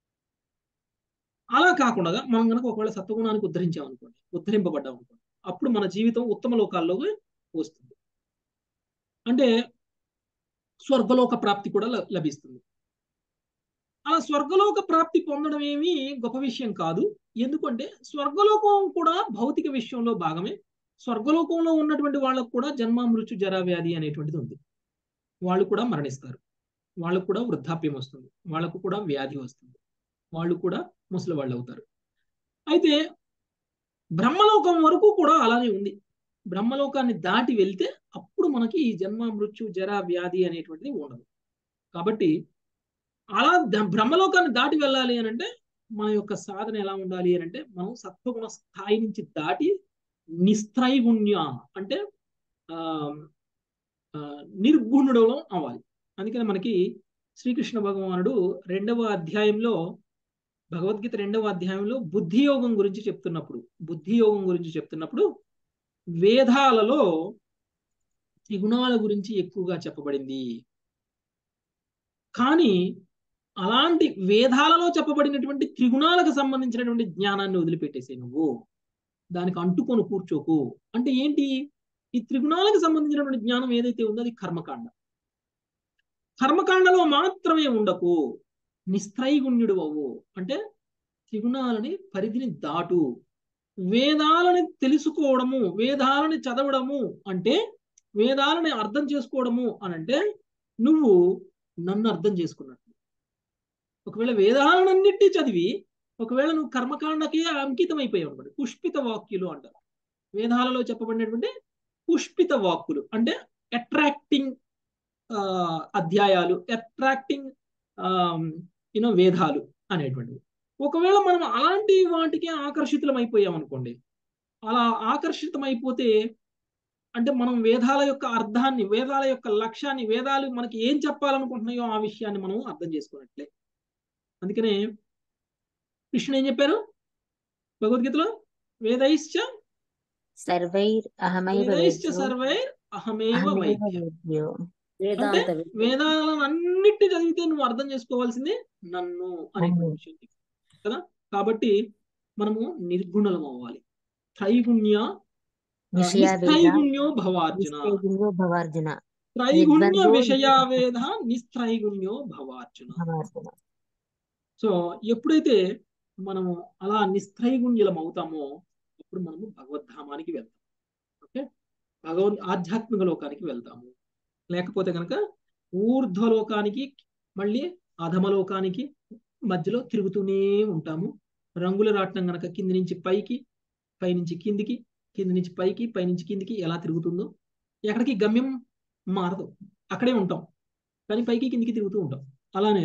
అలా కాకుండా మనం కనుక ఒకవేళ సత్వగుణానికి ఉద్ధరించామనుకోండి ఉద్ధరింపబడ్డాం అనుకోండి అప్పుడు మన జీవితం ఉత్తమ లోకాల్లోకి వస్తుంది అంటే స్వర్గలోక ప్రాప్తి కూడా లభిస్తుంది అలా స్వర్గలోక ప్రాప్తి పొందడం ఏమీ గొప్ప విషయం కాదు ఎందుకంటే స్వర్గలోకం కూడా భౌతిక విషయంలో భాగమే స్వర్గలోకంలో ఉన్నటువంటి వాళ్ళకు కూడా జన్మ మృత్యు జరా వ్యాధి అనేటువంటిది ఉంది వాళ్ళు కూడా మరణిస్తారు వాళ్ళకు కూడా వృద్ధాప్యం వస్తుంది వాళ్ళకు కూడా వ్యాధి వస్తుంది వాళ్ళు కూడా ముసలి వాళ్ళు అవుతారు అయితే బ్రహ్మలోకం వరకు కూడా అలానే ఉంది బ్రహ్మలోకాన్ని దాటి వెళ్తే అప్పుడు మనకి ఈ జన్మ మృత్యు జరా వ్యాధి అనేటువంటిది ఉండదు కాబట్టి అలా బ్రహ్మలోకాన్ని దాటి వెళ్ళాలి అని అంటే మన యొక్క సాధన ఎలా ఉండాలి అని అంటే మనం సత్వగుణ స్థాయి నుంచి దాటి నిస్త్రైగుణ్య అంటే ఆ నిర్గుణుడలో అవ్వాలి అందుకని మనకి శ్రీకృష్ణ భగవానుడు రెండవ అధ్యాయంలో భగవద్గీత రెండవ అధ్యాయంలో బుద్ధి యోగం గురించి చెప్తున్నప్పుడు బుద్ధి యోగం గురించి చెప్తున్నప్పుడు వేదాలలో త్రిగుణాల గురించి ఎక్కువగా చెప్పబడింది కానీ అలాంటి వేదాలలో చెప్పబడినటువంటి త్రిగుణాలకు సంబంధించినటువంటి జ్ఞానాన్ని వదిలిపెట్టేసే నువ్వు దానికి అంటుకొని కూర్చోకు అంటే ఏంటి ఈ త్రిగుణాలకు సంబంధించినటువంటి జ్ఞానం ఏదైతే ఉందో అది కర్మకాండ కర్మకాండలో మాత్రమే ఉండకు నిస్త్రైగుణ్యుడు అవ్వు అంటే త్రిగుణాలని పరిధిని దాటు వేదాలని తెలుసుకోవడము వేదాలని చదవడము అంటే వేదాలని అర్థం చేసుకోవడము అని అంటే నువ్వు నన్ను అర్థం చేసుకున్నట్టు ఒకవేళ వేదాలన్నిటి చదివి ఒకవేళ నువ్వు కర్మకాండకి అంకితం అయిపోయావు అనుకోండి పుష్పిత వాక్యులు అంటారు వేదాలలో చెప్పబడినటువంటి పుష్పిత వాక్కులు అంటే అట్రాక్టింగ్ అధ్యాయాలు అట్రాక్టింగ్ యూనో వేదాలు అనేటువంటివి ఒకవేళ మనం అలాంటి వాటికి ఆకర్షితులం అయిపోయాం అనుకోండి అలా ఆకర్షితం అయిపోతే అంటే మనం వేదాల యొక్క అర్థాన్ని వేదాల యొక్క లక్ష్యాన్ని వేదాలు మనకి ఏం చెప్పాలనుకుంటున్నాయో ఆ విషయాన్ని మనం అర్థం చేసుకున్నట్లే అందుకనే కృష్ణుడు ఏం చెప్పారు భగవద్గీతలో వేదైశ్చ సర్వైర్ అహమైవ వేదైశ్చ వేద్యో సర్వైర్ అహమేవ అహమేవ వైద్య వేద్యో వేదాంత వేదాలను అన్నిటి చదివితే నువ్వు అర్థం చేసుకోవాల్సింది నన్ను అనేటువంటి విషయం కదా కాబట్టి మనము నిర్గుణలం అవ్వాలి త్రైగుణ్య విషయావేద నిస్త్రైగుణ్యో భవార్జున నిశ్చయగుణ్యో భవార్జున త్రైగుణ్య నిర్ద్వంద్వో విషయావేద నిస్త్రైగుణ్యో భవార్జున భవార్జున సో ఎప్పుడైతే మనము అలా నిస్త్రైగుణ్యులం అవుతామో అప్పుడు మనము భగవద్ధామానికి వెళ్తాం ఓకే భగవద్ ఆధ్యాత్మిక లోకానికి వెళ్తాము లేకపోతే కనుక ఊర్ధ్వలోకానికి మళ్ళీ అధమలోకానికి మధ్యలో తిరుగుతూనే ఉంటాము రంగుల రాట్నం గనక కింది నుంచి పైకి పైనుంచి కిందికి కింది నుంచి పైకి పైనుంచి కిందికి ఎలా తిరుగుతుందో ఎక్కడికి గమ్యం మారదు అక్కడే ఉంటాం కానీ పైకి కిందికి తిరుగుతూ ఉంటాం అలానే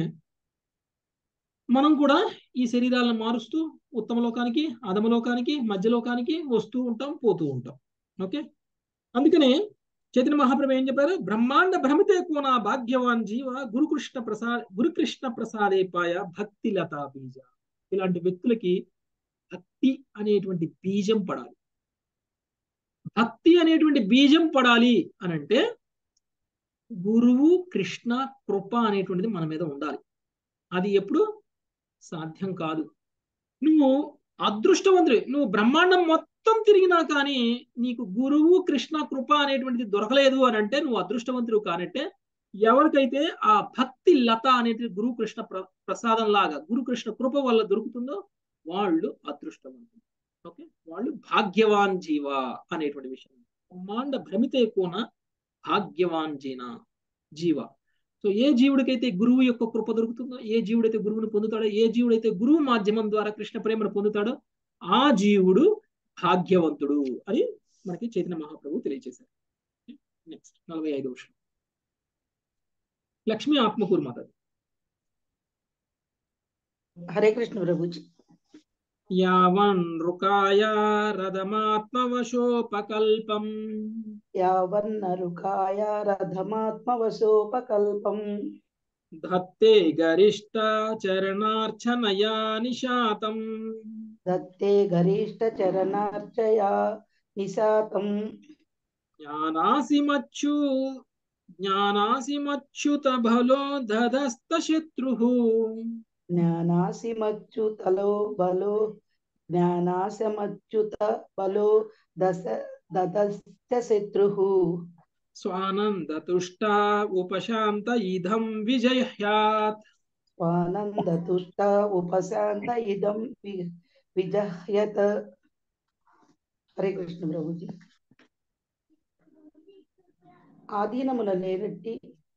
మనం కూడా ఈ శరీరాలను మారుస్తూ ఉత్తమ లోకానికి అధమ లోకానికి మధ్య లోకానికి వస్తూ ఉంటాం పోతూ ఉంటాం ఓకే అందుకనే చైతన్య మహాప్రభు ఏం చెప్పారు బ్రహ్మాండ భ్రమితే కోన భాగ్యవాన్ జీవ గురుకృష్ణ ప్రసాద్ గురుకృష్ణ ప్రసాదే పాయ భక్తి లతా బీజ ఇలాంటి వ్యక్తులకి భక్తి అనేటువంటి బీజం పడాలి భక్తి అనేటువంటి బీజం పడాలి అని అంటే గురువు కృష్ణ కృప అనేటువంటిది మన మీద ఉండాలి అది ఎప్పుడు సాధ్యం కాదు నువ్వు అదృష్టవంతుడి నువ్వు బ్రహ్మాండం మొత్తం తిరిగినా కానీ నీకు గురువు కృష్ణ కృప అనేటువంటిది దొరకలేదు అని అంటే నువ్వు అదృష్టవంతుడు కానంటే ఎవరికైతే ఆ భక్తి లత అనేది గురు కృష్ణ ప్ర ప్రసాదం లాగా గురు కృష్ణ కృప వల్ల దొరుకుతుందో వాళ్ళు అదృష్టవంతులు ఓకే వాళ్ళు భాగ్యవాన్ జీవ అనేటువంటి విషయం బ్రహ్మాండ భ్రమితే కోన భాగ్యవాన్ జీన జీవ సో ఏ జీవుడికైతే గురువు యొక్క కృప దొరుకుతుందో ఏ జీవుడైతే గురువుని పొందుతాడో ఏ జీవుడైతే గురువు మాధ్యమం ద్వారా కృష్ణ ప్రేమను పొందుతాడో ఆ జీవుడు భాగ్యవంతుడు అని మనకి చైతన్య మహాప్రభు తెలియజేశారు నెక్స్ట్ నలభై ఐదు వర్షం లక్ష్మీ ఆత్మకూరు మాత హరే కృష్ణ ప్రభుజీ యావన్ రుకాయ రథమాత్మవశోపకల్పం యావన్నరుకాయ రథమాత్మవశోపకల్పం ధత్తే గరిష్ట చరణార్చనయా నిశాతం దత్తే గరిష్ట చరణార్చయా నిశాతం జ్ఞానాసిమచ్చు జ్ఞానాసిమచ్యుత బలో దదస్త శత్రు జ్ఞానాసిమచ్యుతలో బలో జ్ఞానాసమచ్యుత బలో దశ దదస్త శత్రు స్వానందతుష్ట ఉపశాంత ఇదం విజహ్యాత్ స్వానందతుష్ట ఉపశాంత ఇదం వి- విజహ్యత హరే కృష్ణ ప్రభుజీ ఆధీనమున లేనట్టి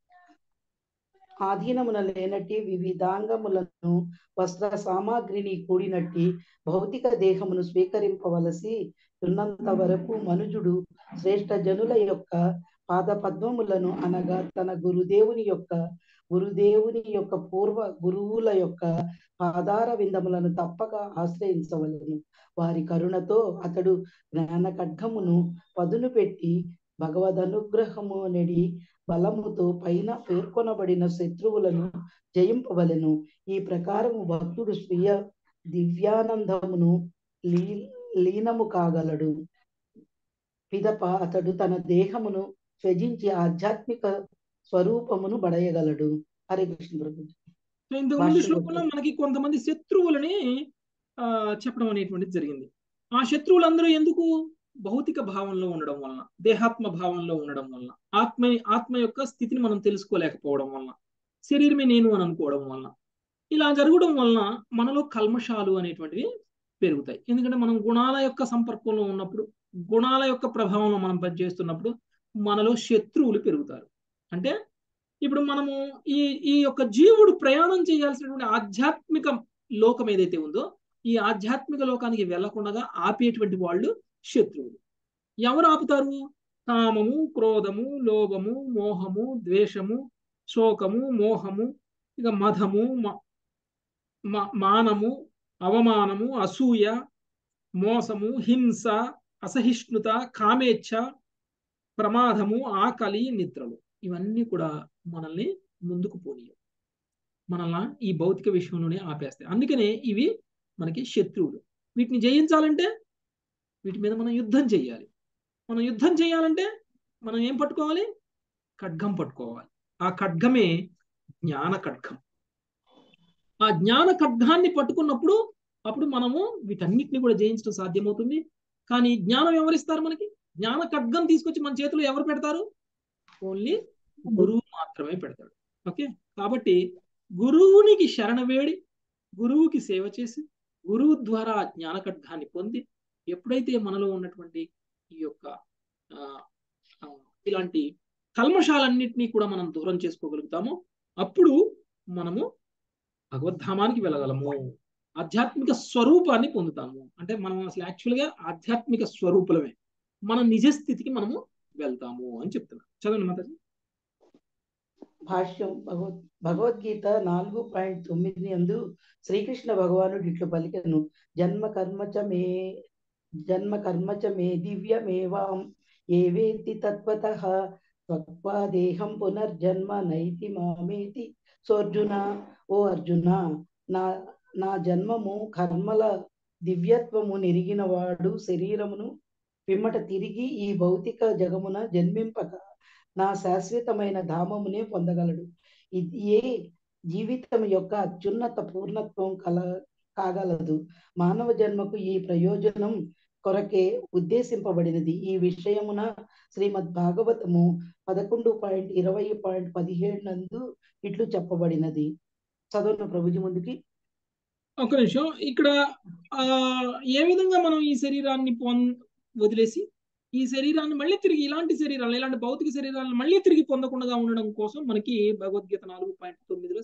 ఆధీనమున లేనట్టి వివిధాంగములను వస్త్ర సామాగ్రిని కూడినట్టి భౌతిక దేహమును స్వీకరింపవలసి ఉన్నంత వరకు మనుజుడు శ్రేష్ఠ జనుల యొక్క పాద పద్మములను అనగా తన గురుదేవుని యొక్క గురుదేవుని యొక్క పూర్వ గురువుల యొక్క పాదార విందములను తప్పక ఆశ్రయించవలను వారి కరుణతో అతడు జ్ఞాన ఖడ్గమును పదును పెట్టి భగవద్ అనుగ్రహము నెడి బలముతో పైన పేర్కొనబడిన శత్రువులను జయింపవలెను ఈ ప్రకారము భక్తుడు స్వీయ దివ్యానందమును లీ లీనము కాగలడు పిదప అతడు తన దేహమును త్యజించి ఆధ్యాత్మిక స్వరూపమును బడయగలడు హరే కృష్ణ ప్రభు సో ఇంతకు ముందు భాష్యం శ్లోకంలో చెప్పండి. మనకి కొంతమంది శత్రువులని ఆ చెప్పడం అనేటువంటిది జరిగింది ఆ శత్రువులందరూ ఎందుకు భౌతిక భావంలో ఉండడం వలన దేహాత్మ భావంలో ఉండడం వలన ఆత్మ ఆత్మ యొక్క స్థితిని మనం తెలుసుకోలేకపోవడం వలన శరీరమే నేను అని అనుకోవడం వలన ఇలా జరగడం వలన మనలో కల్మషాలు అనేటువంటివి పెరుగుతాయి ఎందుకంటే మనం గుణాల యొక్క సంపర్కంలో ఉన్నప్పుడు గుణాల యొక్క ప్రభావంలో మనం పనిచేస్తున్నప్పుడు మనలో శత్రువులు పెరుగుతారు అంటే ఇప్పుడు మనము ఈ ఈ యొక్క జీవుడు ప్రయాణం చేయాల్సినటువంటి ఆధ్యాత్మిక లోకం ఏదైతే ఉందో ఈ ఆధ్యాత్మిక లోకానికి వెళ్లకుండా ఆపేటువంటి వాళ్ళు శత్రువులు ఎవరు ఆపుతారు కామము క్రోధము లోభము మోహము ద్వేషము శోకము మోహము ఇక మధము మ- మ- మానము అవమానము అసూయ మోసము హింస అసహిష్ణుత కామేచ్ఛ ప్రమాదము ఆకలి నిద్రలు ఇవన్నీ కూడా మనల్ని ముందుకు పోనీయవు మనల్ని ఈ భౌతిక విషయంలోనే ఆపేస్తాయి అందుకనే ఇవి మనకి శత్రువులు వీటిని జయించాలంటే వీటి మీద మనం యుద్ధం చేయాలి మనం యుద్ధం చేయాలంటే మనం ఏం పట్టుకోవాలి ఖడ్గం పట్టుకోవాలి ఆ ఖడ్గమే జ్ఞాన ఖడ్గం ఆ జ్ఞాన ఖడ్గాన్ని పట్టుకున్నప్పుడు అప్పుడు మనము వీటన్నిటిని కూడా జయించడం సాధ్యమవుతుంది కానీ జ్ఞానం ఎవరిస్తారు మనకి జ్ఞాన ఖడ్గం తీసుకొచ్చి మన చేతిలో ఎవరు పెడతారు ఓన్లీ గురువు మాత్రమే పెడతాడు ఓకే కాబట్టి గురువునికి శరణ వేడి గురువుకి సేవ చేసి గురువు ద్వారా ఆ జ్ఞాన ఖడ్గాన్ని పొంది ఎప్పుడైతే మనలో ఉన్నటువంటి ఈ యొక్క ఆ, ఆ, ఇలాంటి కల్మషాలన్నింటినీ కూడా మనం దూరం చేసుకోగలుగుతామో అప్పుడు మనము భగవద్ధామానికి వెళ్ళగలము ఆధ్యాత్మిక స్వరూపాన్ని పొందుతాము అంటే మనం అసలు యాక్చువల్గా ఆధ్యాత్మిక స్వరూపులమే మన నిజ స్థితికి మనము వెళ్తాము అని చెప్తున్నాం చదవండి మాతాజీ భాష్యం భగవద్ భగవద్గీత నాలుగు పాయింట్ తొమ్మిది అందు శ్రీకృష్ణ భగవానుడు ఇట్లు పలికెను జన్మ కర్మచ మే జన్మ కర్మచ మే దివ్యమేవాం ఏ వేత్తి తత్వత త్వక్వా దేహం పునర్జన్మ నైతి మామేతి సోర్జున ఓ అర్జున నా నా జన్మము కర్మల దివ్యత్వము నెరిగినవాడు శరీరమును పిమ్మట తిరిగి ఈ భౌతిక జగమున జన్మింపక నా శాశ్వతమైన ధామమునే పొందగలడు ఇది ఏ జీవితం యొక్క అత్యున్నత పూర్ణత్వం కల కాగలదు మానవ జన్మకు ఈ ప్రయోజనం కొరకే ఉద్దేశింపబడినది ఈ విషయమున శ్రీమద్ భాగవతము పదకొండు పాయింట్ ఇరవై పాయింట్ పదిహేడు నందు ఇట్లు చెప్పబడినది చదువున ప్రభుజీ ముందుకి ఒక నిమిషం ఇక్కడ ఆ ఏ విధంగా మనం ఈ శరీరాన్ని పొం వదిలేసి ఈ శరీరాన్ని మళ్ళీ తిరిగి ఇలాంటి శరీరాలు ఇలాంటి భౌతిక శరీరాలను మళ్ళీ తిరిగి పొందకుండా ఉండడం కోసం మనకి భగవద్గీత నాలుగు పాయింట్ తొమ్మిదిలో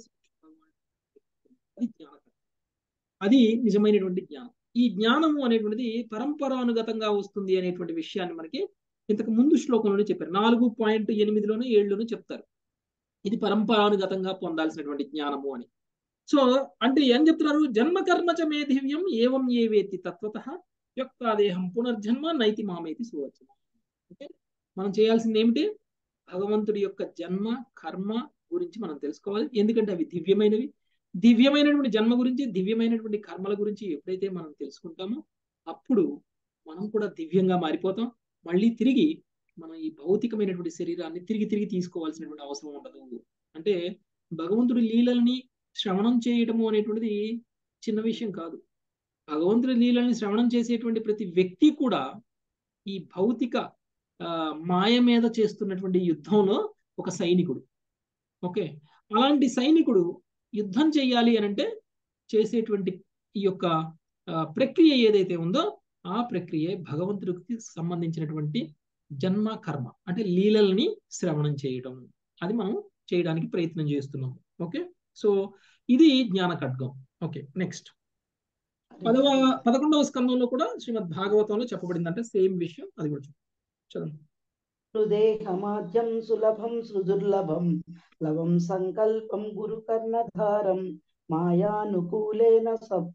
అది జ్ఞానం అది నిజమైనటువంటి జ్ఞానం ఈ జ్ఞానము అనేటువంటిది పరంపరానుగతంగా వస్తుంది అనేటువంటి విషయాన్ని మనకి ఇంతకు ముందు శ్లోకంలోనే చెప్పారు నాలుగు పాయింట్ ఎనిమిదిలోనూ ఏడులోనూ చెప్తారు ఇది పరంపరానుగతంగా పొందాల్సినటువంటి జ్ఞానము అని సో అంటే ఏం చెప్తున్నారు జన్మ కర్మచ మే దివ్యం ఏవం ఏ వేత్తి తత్వత యొక్తాదేహం పునర్జన్మ నైతి మామేతి సువచన ఓకే మనం చేయాల్సింది ఏమిటి భగవంతుడి యొక్క జన్మ కర్మ గురించి మనం తెలుసుకోవాలి ఎందుకంటే అవి దివ్యమైనవి దివ్యమైనటువంటి జన్మ గురించి దివ్యమైనటువంటి కర్మల గురించి ఎప్పుడైతే మనం తెలుసుకుంటామో అప్పుడు మనం కూడా దివ్యంగా మారిపోతాం మళ్ళీ తిరిగి మనం ఈ భౌతికమైనటువంటి శరీరాన్ని తిరిగి తిరిగి తీసుకోవాల్సినటువంటి అవసరం ఉండదు అంటే భగవంతుడి లీలల్ని శ్రవణం చేయటము అనేటువంటిది చిన్న విషయం కాదు భగవంతుడి లీలని శ్రవణం చేసేటువంటి ప్రతి వ్యక్తి కూడా ఈ భౌతిక ఆ, మాయ మీద చేస్తున్నటువంటి యుద్ధంలో ఒక సైనికుడు ఓకే అలాంటి సైనికుడు యుద్ధం చేయాలి అని అంటే చేసేటువంటి ఈ యొక్క ఆ, ప్రక్రియ ఏదైతే ఉందో ఆ ప్రక్రియ భగవంతుడికి సంబంధించినటువంటి జన్మ కర్మ అంటే లీలల్ని శ్రవణం చేయడం అది మనం చేయడానికి ప్రయత్నం చేస్తున్నాం ఓకే సో ఇది జ్ఞాన ఖడ్గం ఓకే నెక్స్ట్ పదవ పదకొండవ స్కందంలో కూడా శ్రీమద్ భాగవతంలో చెప్పబడింది అంటే సేమ్ విషయం అది కూడా చెప్పు. చదవండి హృదేహమాద్యం సులభం సుదుర్లభం లవం సంకల్పం గురుకర్ణధారం మాయానుకూలేన సబ్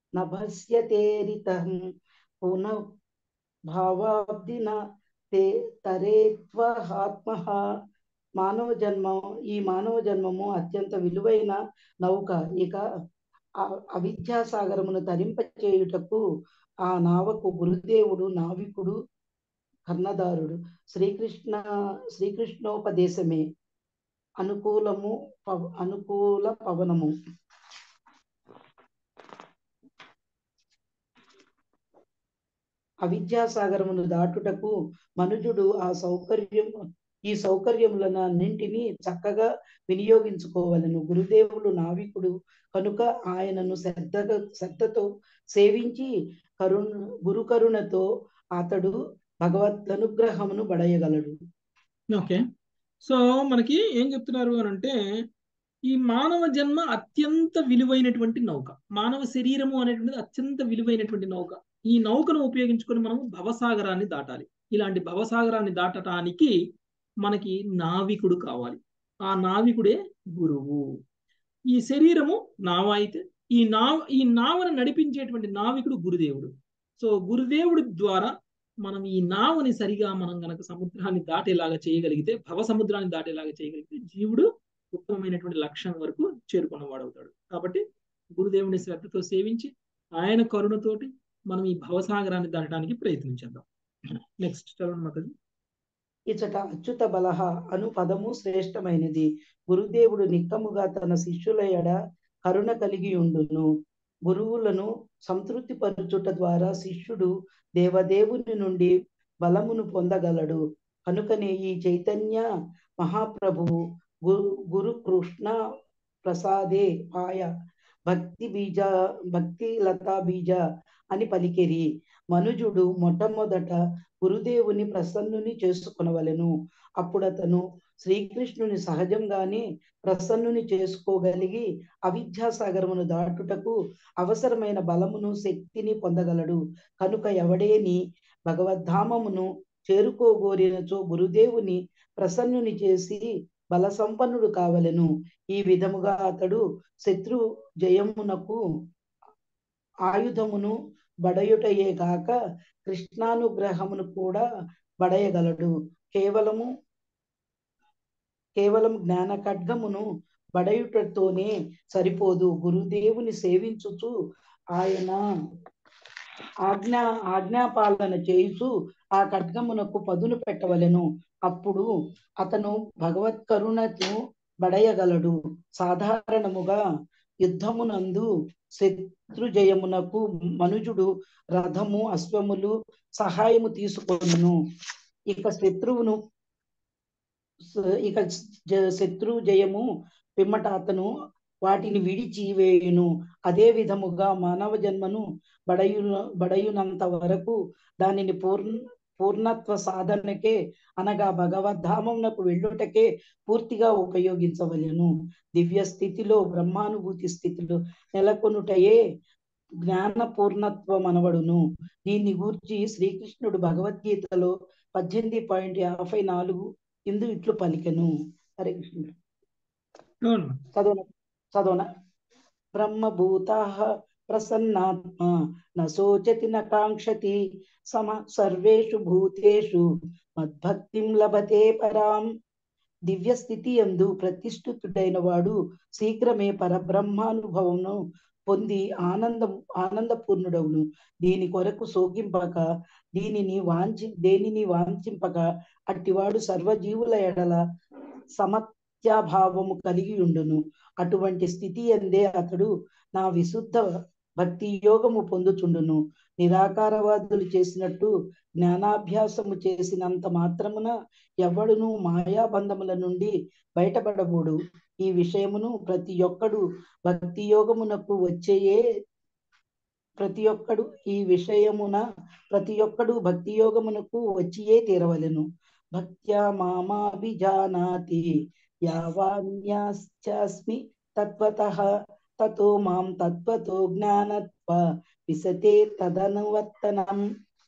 నభస్యతేరితం పున భావాబ్దిన తే తరేత్వహాత్మ మానవ జన్మ ఈ మానవ జన్మము అత్యంత విలువైన నౌక ఇక అ- అవిద్యా సాగరమును తరింపచేయుటకు ఆ నావకు గురుదేవుడు నావికుడు కర్ణదారుడు శ్రీకృష్ణ శ్రీకృష్ణోపదేశమే అనుకూలము పవ- అనుకూల పవనము అవిద్యాసాగరమును దాటుటకు మనుజుడు ఆ సౌకర్యం ఈ సౌకర్యములన్నింటినీ చక్కగా వినియోగించుకోవలను గురుదేవుడు నావికుడు కనుక ఆయనను శ్రద్ధగా శ్రద్ధతో సేవించి కరుణ గురు కరుణతో అతడు భగవద్ అనుగ్రహమును బడయగలడు ఓకే సో మనకి ఏం చెప్తున్నారు అని అంటే ఈ మానవ జన్మ అత్యంత విలువైనటువంటి నౌక మానవ శరీరము అనేటువంటిది అత్యంత విలువైనటువంటి నౌక ఈ నౌకను ఉపయోగించుకొని మనము భవసాగరాన్ని దాటాలి ఇలాంటి భవసాగరాన్ని దాటడానికి మనకి నావికుడు కావాలి ఆ నావికుడే గురువు ఈ శరీరము నావ అయితే ఈ నావ ఈ నావను నడిపించేటువంటి నావికుడు గురుదేవుడు సో గురుదేవుడి ద్వారా మనం ఈ నావని సరిగా మనం గనక సముద్రాన్ని దాటేలాగా చేయగలిగితే భవ సముద్రాన్ని దాటేలాగా చేయగలిగితే జీవుడు ఉత్తమమైనటువంటి లక్ష్యం వరకు చేరుకున్న వాడవుతాడు కాబట్టి గురుదేవుని శ్రద్ధతో సేవించి ఆయన కరుణతోటి మనం ఈ భవసాగరాన్ని దాటడానికి ప్రయత్నించేద్దాం నెక్స్ట్ చదవండి మాతాజీ ఇచట అచ్యుత బలహ అను పదము శ్రేష్టమైనది గురుదేవుడు నిక్కముగా తన శిష్యుల ఎడ కరుణ కలిగి ఉండును గురువులను సంతృప్తి పరచుట ద్వారా శిష్యుడు దేవదేవుని నుండి బలమును పొందగలడు కనుకనే ఈ చైతన్య మహాప్రభువు గురు గురు కృష్ణ ప్రసాదే పాయ భక్తి బీజ భక్తి లతా బీజ అని పలికిరి మనుజుడు మొట్టమొదట గురుదేవుని ప్రసన్నుని చేసుకొనవలెను అప్పుడు అతను శ్రీకృష్ణుని సహజంగానే ప్రసన్నుని చేసుకోగలిగి అవిద్యాసాగరమును దాటుటకు అవసరమైన బలమును శక్తిని పొందగలడు కనుక ఎవడేని భగవద్ధామమును చేరుకోగోరినచో గురుదేవుని ప్రసన్నుని చేసి బల సంపన్నుడు కావలెను ఈ విధముగా అతడు శత్రు జయమునకు ఆయుధమును బడయుటయే కాక కృష్ణానుగ్రహమును కూడా బడయగలడు కేవలము కేవలం జ్ఞాన ఖడ్గమును బడయుటతోనే సరిపోదు గురుదేవుని సేవించుచు ఆయన ఆజ్ఞా ఆజ్ఞాపాలన చేయుచు ఆ ఖడ్గమునకు పదును పెట్టవలెను అప్పుడు అతను భగవత్ కరుణను బడయగలడు సాధారణముగా యుద్ధమునందు శత్రుజయమునకు మనుజుడు రథము అశ్వములు సహాయము తీసుకొనును ఇక శత్రువును స- ఇక జ- శత్రు జయము పిమ్మట అతను వాటిని విడిచి వేయును అదే విధముగా మానవ జన్మను బడయు బడయునంత వరకు దానిని పూర్ణ పూర్ణత్వ సాధనకే అనగా భగవద్ధామమునకు వెళ్ళుటకే పూర్తిగా ఉపయోగించవలెను దివ్య స్థితిలో బ్రహ్మానుభూతి స్థితిలో నెలకొనుటయే జ్ఞాన పూర్ణత్వం అనబడును దీన్ని గూర్చి శ్రీకృష్ణుడు భగవద్గీతలో పద్దెనిమిది పాయింట్ యాభై నాలుగు ఇందు ఇట్లు పలికెను హరే కృష్ణ అవును. చదవన చదవన బ్రహ్మభూతా ప్రసన్నాత్మ న శోచతి న కాంక్షతి సమ సర్వేషు భూతేషు మద్భక్తిం లభతే పరాం దివ్య స్థితి ఎందు ప్రతిష్ఠితుడైన వాడు శీఘ్రమే పరబ్రహ్మానుభవమును పొంది ఆనందం ఆనందపూర్ణుడవును దీని కొరకు శోకింపక దీనిని వాంచి దేనిని వాంఛింపక అట్టివాడు సర్వజీవుల ఎడల సమత్యాభావము కలిగి ఉండును అటువంటి స్థితి ఎందే అతడు నా విశుద్ధ భక్తి యోగము పొందుచుండును నిరాకారవాదులు చేసినట్టు జ్ఞానాభ్యాసము చేసినంత మాత్రమున ఎవడును మాయాబంధముల నుండి బయటపడబోడు ఈ విషయమును ప్రతి ఒక్కడు భక్తి యోగమునకు వచ్చేయే ప్రతి ఒక్కడు ఈ విషయమున ప్రతి ఒక్కడు భక్తి యోగమునకు వచ్చియే తీరవలెను భక్త్యా మామాభిజానాతి యావాన్యాస్మి తత్వతః తతో మాం తత్వతో జ్ఞానత్వ విశతే తదనువర్తనం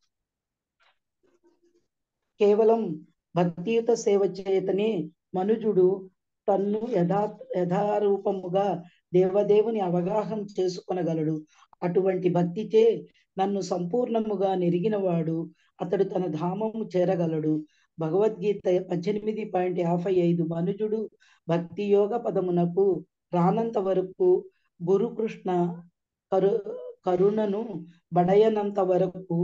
కేవలం భక్తియుత సేవ చేతనే మనుజుడు తన్ను యథా యథారూపముగా దేవదేవుని అవగాహన చేసుకొనగలడు అటువంటి భక్తిచే నన్ను సంపూర్ణముగా నెరిగినవాడు అతడు తన ధామము చేరగలడు భగవద్గీత పద్దెనిమిది పాయింట్ యాభై ఐదు మనుజుడు భక్తి యోగ పదమునకు రానంత వరకు గురుకృష్ణ కరు కరుణను బడయనంత వరకు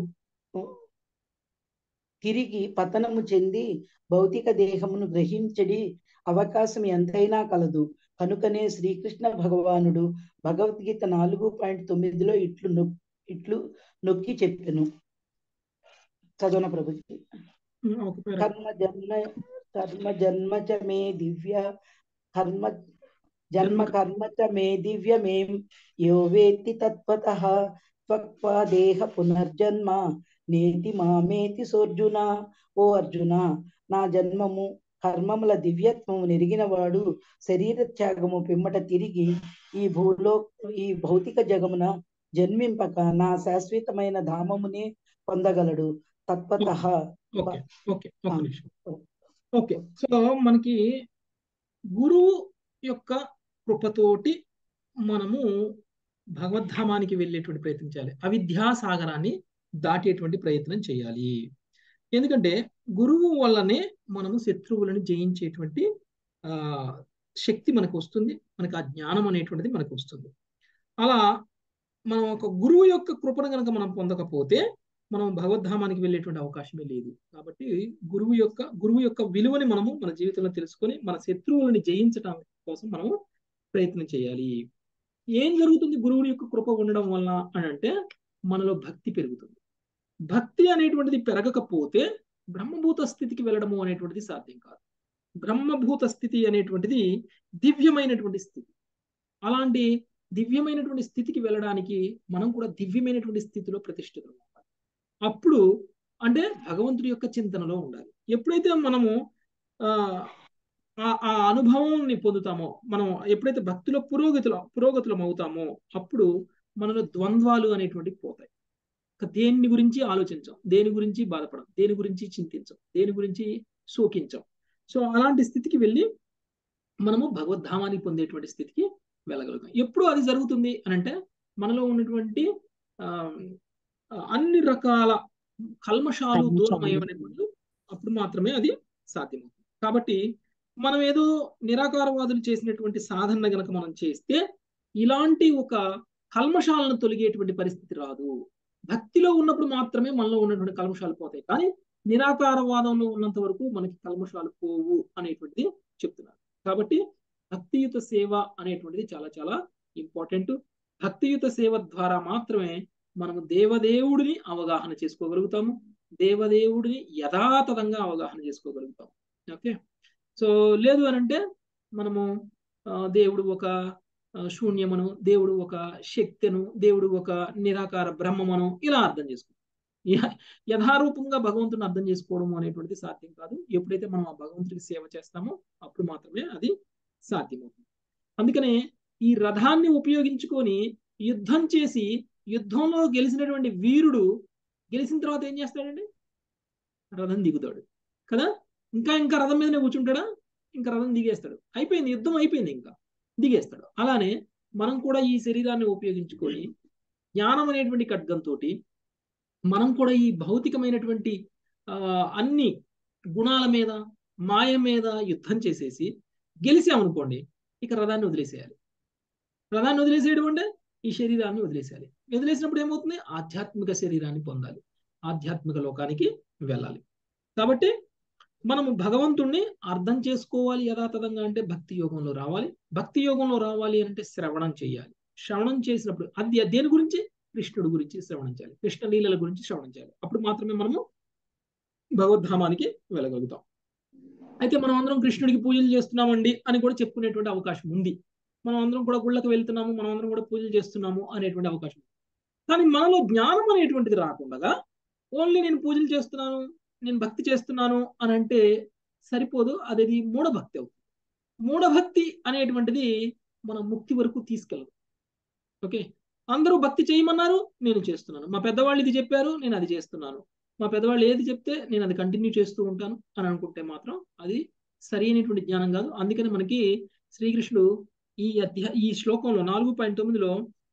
తిరిగి పతనము చెంది భౌతిక దేహమును గ్రహించడి అవకాశం ఎంతైనా కలదు కనుకనే శ్రీకృష్ణ భగవానుడు భగవద్గీత నాలుగు పాయింట్ తొమ్మిదిలో ఇట్లు నొక్ ఇట్లు నొక్కి చెప్పెను చదవన ప్రభుజీ ఉమ్, ఒక పేర కర్మ జన్మ కర్మ జన్మ చ మే దివ్య కర్మ జన్మ కర్మ చ మే దివ్యమేం యో వేత్తి తత్వతః త్వక్వా దేహ పునర్జన్మ నేతి మామేతి సోర్జున ఓ అర్జున నా జన్మము కర్మముల దివ్యత్వము నెరిగినవాడు శరీర త్యాగము పిమ్మట తిరిగి ఈ భూలో ఈ భౌతిక జగమున జన్మింపక నా శాశ్వతమైన ధామమునే పొందగలడు తత్వత ఓకే ఓకే ఒక నిమిషం ఓకే సో మనకి గురువు యొక్క కృపతోటి మనము భగవద్ధామానికి వెళ్ళేటువంటి ప్రయత్నం చేయాలి అవిద్యా సాగరాన్ని దాటేటువంటి ప్రయత్నం చేయాలి ఎందుకంటే గురువు వల్లనే మనము శత్రువులను జయించేటువంటి ఆ శక్తి మనకు వస్తుంది మనకు ఆ జ్ఞానం అనేటువంటిది మనకు వస్తుంది అలా మనం ఒక గురువు యొక్క కృపను కనుక మనం పొందకపోతే మనం భగవద్ధామానికి వెళ్ళేటువంటి అవకాశమే లేదు కాబట్టి గురువు యొక్క గురువు యొక్క విలువని మనము మన జీవితంలో తెలుసుకొని మన శత్రువులని జయించడం కోసం మనము ప్రయత్నం చేయాలి ఏం జరుగుతుంది గురువుని యొక్క కృప ఉండడం వల్ల అని అంటే మనలో భక్తి పెరుగుతుంది భక్తి అనేటువంటిది పెరగకపోతే బ్రహ్మభూత స్థితికి వెళ్ళడము అనేటువంటిది సాధ్యం కాదు బ్రహ్మభూత స్థితి అనేటువంటిది దివ్యమైనటువంటి స్థితి అలాంటి దివ్యమైనటువంటి స్థితికి వెళ్ళడానికి మనం కూడా దివ్యమైనటువంటి స్థితిలో ప్రతిష్ఠితం అవ్వాలి అప్పుడు అంటే భగవంతుడి యొక్క చింతనలో ఉండాలి ఎప్పుడైతే మనము ఆ ఆ అనుభవాన్ని పొందుతామో మనం ఎప్పుడైతే భక్తిలో పురోగతిలో పురోగతులం అవుతామో అప్పుడు మనలో ద్వంద్వాలు అనేటువంటివి పోతాయి దేని గురించి ఆలోచించాం దేని గురించి బాధపడం దేని గురించి చింతించం దేని గురించి శోకించం సో అలాంటి స్థితికి వెళ్ళి మనము భగవద్ధామాన్ని పొందేటువంటి స్థితికి వెళ్ళగలుగుతాం ఎప్పుడు అది జరుగుతుంది అని అంటే మనలో ఉన్నటువంటి ఆ అన్ని రకాల కల్మషాలు దూరం అయ్యేటువంటి అప్పుడు మాత్రమే అది సాధ్యమవుతుంది కాబట్టి మనం ఏదో నిరాకారవాదులు చేసినటువంటి సాధన గనక మనం చేస్తే ఇలాంటి ఒక కల్మషాలను తొలగేటువంటి పరిస్థితి రాదు భక్తిలో ఉన్నప్పుడు మాత్రమే మనలో ఉన్నటువంటి కల్మషాలు పోతాయి కానీ నిరాకారవాదంలో ఉన్నంత వరకు మనకి కల్మషాలు పోవు అనేటువంటిది చెప్తున్నారు కాబట్టి భక్తియుత సేవ అనేటువంటిది చాలా చాలా ఇంపార్టెంట్ భక్తియుత సేవ ద్వారా మాత్రమే మనము దేవదేవుడిని అవగాహన చేసుకోగలుగుతాము దేవదేవుడిని యథాతథంగా అవగాహన చేసుకోగలుగుతాం ఓకే సో లేదు అని అంటే మనము దేవుడు ఒక శూన్యమను దేవుడు ఒక శక్తిను దేవుడు ఒక నిరాకార బ్రహ్మమను ఇలా అర్థం చేసుకుంటాం యథారూపంగా భగవంతుని అర్థం చేసుకోవడం అనేటువంటిది సాధ్యం కాదు ఎప్పుడైతే మనం ఆ భగవంతుడికి సేవ చేస్తామో అప్పుడు మాత్రమే అది సాధ్యమవుతుంది అందుకనే ఈ రథాన్ని ఉపయోగించుకొని యుద్ధం చేసి యుద్ధంలో గెలిచినటువంటి వీరుడు గెలిచిన తర్వాత ఏం చేస్తాడండి రథం దిగుతాడు కదా ఇంకా ఇంకా రథం మీదనే కూర్చుంటాడా ఇంకా రథం దిగేస్తాడు అయిపోయింది యుద్ధం అయిపోయింది ఇంకా దిగేస్తాడు అలానే మనం కూడా ఈ శరీరాన్ని ఉపయోగించుకొని జ్ఞానం అనేటువంటి ఖడ్గంతో మనం కూడా ఈ భౌతికమైనటువంటి ఆ అన్ని గుణాల మీద మాయ మీద యుద్ధం చేసేసి గెలిచామనుకోండి ఇక రథాన్ని వదిలేసేయాలి రథాన్ని వదిలేసేయడం అంటే ఈ శరీరాన్ని వదిలేసేయాలి వదిలేసినప్పుడు ఏమవుతుంది ఆధ్యాత్మిక శరీరాన్ని పొందాలి ఆధ్యాత్మిక లోకానికి వెళ్ళాలి కాబట్టి మనము భగవంతుణ్ణి అర్థం చేసుకోవాలి యథాతథంగా అంటే భక్తి యోగంలో రావాలి భక్తి యోగంలో రావాలి అంటే శ్రవణం చేయాలి శ్రవణం చేసినప్పుడు అది దేని గురించి కృష్ణుడి గురించి శ్రవణం చేయాలి కృష్ణ లీలల గురించి శ్రవణం చేయాలి అప్పుడు మాత్రమే మనము భగవద్ధామానికి వెళ్ళగలుగుతాం అయితే మనం అందరం కృష్ణుడికి పూజలు చేస్తున్నామండి అని కూడా చెప్పుకునేటువంటి అవకాశం ఉంది మనం అందరం కూడా గుళ్ళకి వెళ్తున్నాము మనం అందరం కూడా పూజలు చేస్తున్నాము అనేటువంటి అవకాశం కానీ మనలో జ్ఞానం అనేటువంటిది రాకుండా ఓన్లీ నేను పూజలు చేస్తున్నాను నేను భక్తి చేస్తున్నాను అని అంటే సరిపోదు అది మూఢభక్తి అవుతుంది మూఢభక్తి అనేటువంటిది మన ముక్తి వరకు తీసుకెళ్ళదు ఓకే అందరూ భక్తి చేయమన్నారు నేను చేస్తున్నాను మా పెద్దవాళ్ళు ఇది చెప్పారు నేను అది చేస్తున్నాను మా పెద్దవాళ్ళు ఏది చెప్తే నేను అది కంటిన్యూ చేస్తూ ఉంటాను అని అనుకుంటే మాత్రం అది సరైనటువంటి జ్ఞానం కాదు అందుకని మనకి శ్రీకృష్ణుడు ఈ అధ్యా ఈ శ్లోకంలో నాలుగు పాయింట్ తొమ్మిదిలో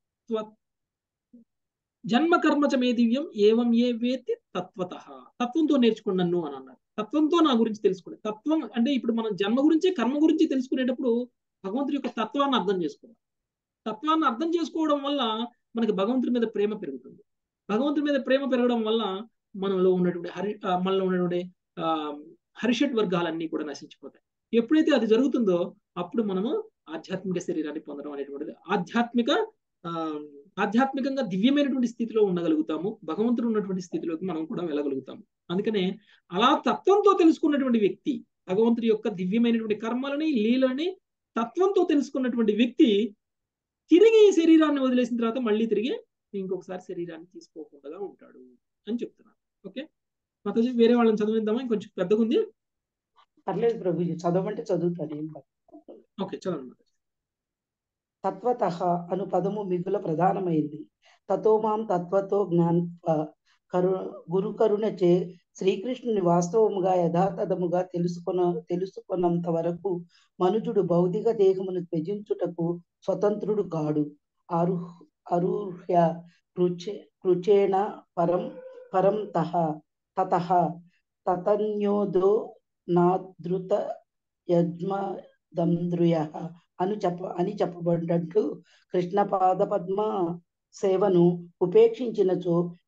జన్మ కర్మచ మే దివ్యం ఏవం ఏ వేత్తి తత్వత తత్వంతో నేర్చుకోండి నన్ను అని అన్నారు తత్వంతో నా గురించి తెలుసుకోండి తత్వం అంటే ఇప్పుడు మనం జన్మ గురించి కర్మ గురించి తెలుసుకునేటప్పుడు భగవంతుడి యొక్క తత్వాన్ని అర్థం చేసుకోవాలి తత్వాన్ని అర్థం చేసుకోవడం వల్ల మనకి భగవంతుడి మీద ప్రేమ పెరుగుతుంది భగవంతుడి మీద ప్రేమ పెరగడం వల్ల మనలో ఉన్నటువంటి హరి మనలో ఉన్నటువంటి ఆ హరిషట్ వర్గాలన్నీ కూడా నశించిపోతాయి ఎప్పుడైతే అది జరుగుతుందో అప్పుడు మనము ఆధ్యాత్మిక శరీరాన్ని పొందడం అనేటువంటిది ఆధ్యాత్మిక ఆ ఆధ్యాత్మికంగా దివ్యమైనటువంటి స్థితిలో ఉండగలుగుతాము భగవంతుడు ఉన్నటువంటి స్థితిలోకి మనం కూడా వెళ్ళగలుగుతాము అందుకనే అలా తత్వంతో తెలుసుకున్నటువంటి వ్యక్తి భగవంతుడి యొక్క దివ్యమైనటువంటి కర్మలని లీలని తత్వంతో తెలుసుకున్నటువంటి వ్యక్తి తిరిగి ఈ శరీరాన్ని వదిలేసిన తర్వాత మళ్ళీ తిరిగి ఇంకొకసారి శరీరాన్ని తీసుకోకుండా ఉంటాడు అని చెప్తున్నాను ఓకే మాతాజీ వేరే వాళ్ళని చదివిద్దామా ఇంకొంచెం పెద్దగా ఉంది పర్లేదు ప్రభుజీ చదవమంటే చదువుతాను ఏం ఓకే చదవండి తత్వత అను పదము మిగుల ప్రధానమైంది తతో మాం తత్వతో జ్ఞాన కరు గురు కరుణచే శ్రీకృష్ణుని వాస్తవముగా యథాతథముగా తెలుసుకొన తెలుసుకున్నంత వరకు మనుజుడు భౌతిక దేహమును త్యజించుటకు స్వతంత్రుడు కాడు అరు అరుహ్య కృచే కృచేణ పరం పరం తహ తత తతన్యోదో నాదృత యజ్మదంద్రుయ అని చెప్ప అని చెప్పబడ్డట్టు కృష్ణ పాద పద్మ సేవను ఉపేక్షించినచో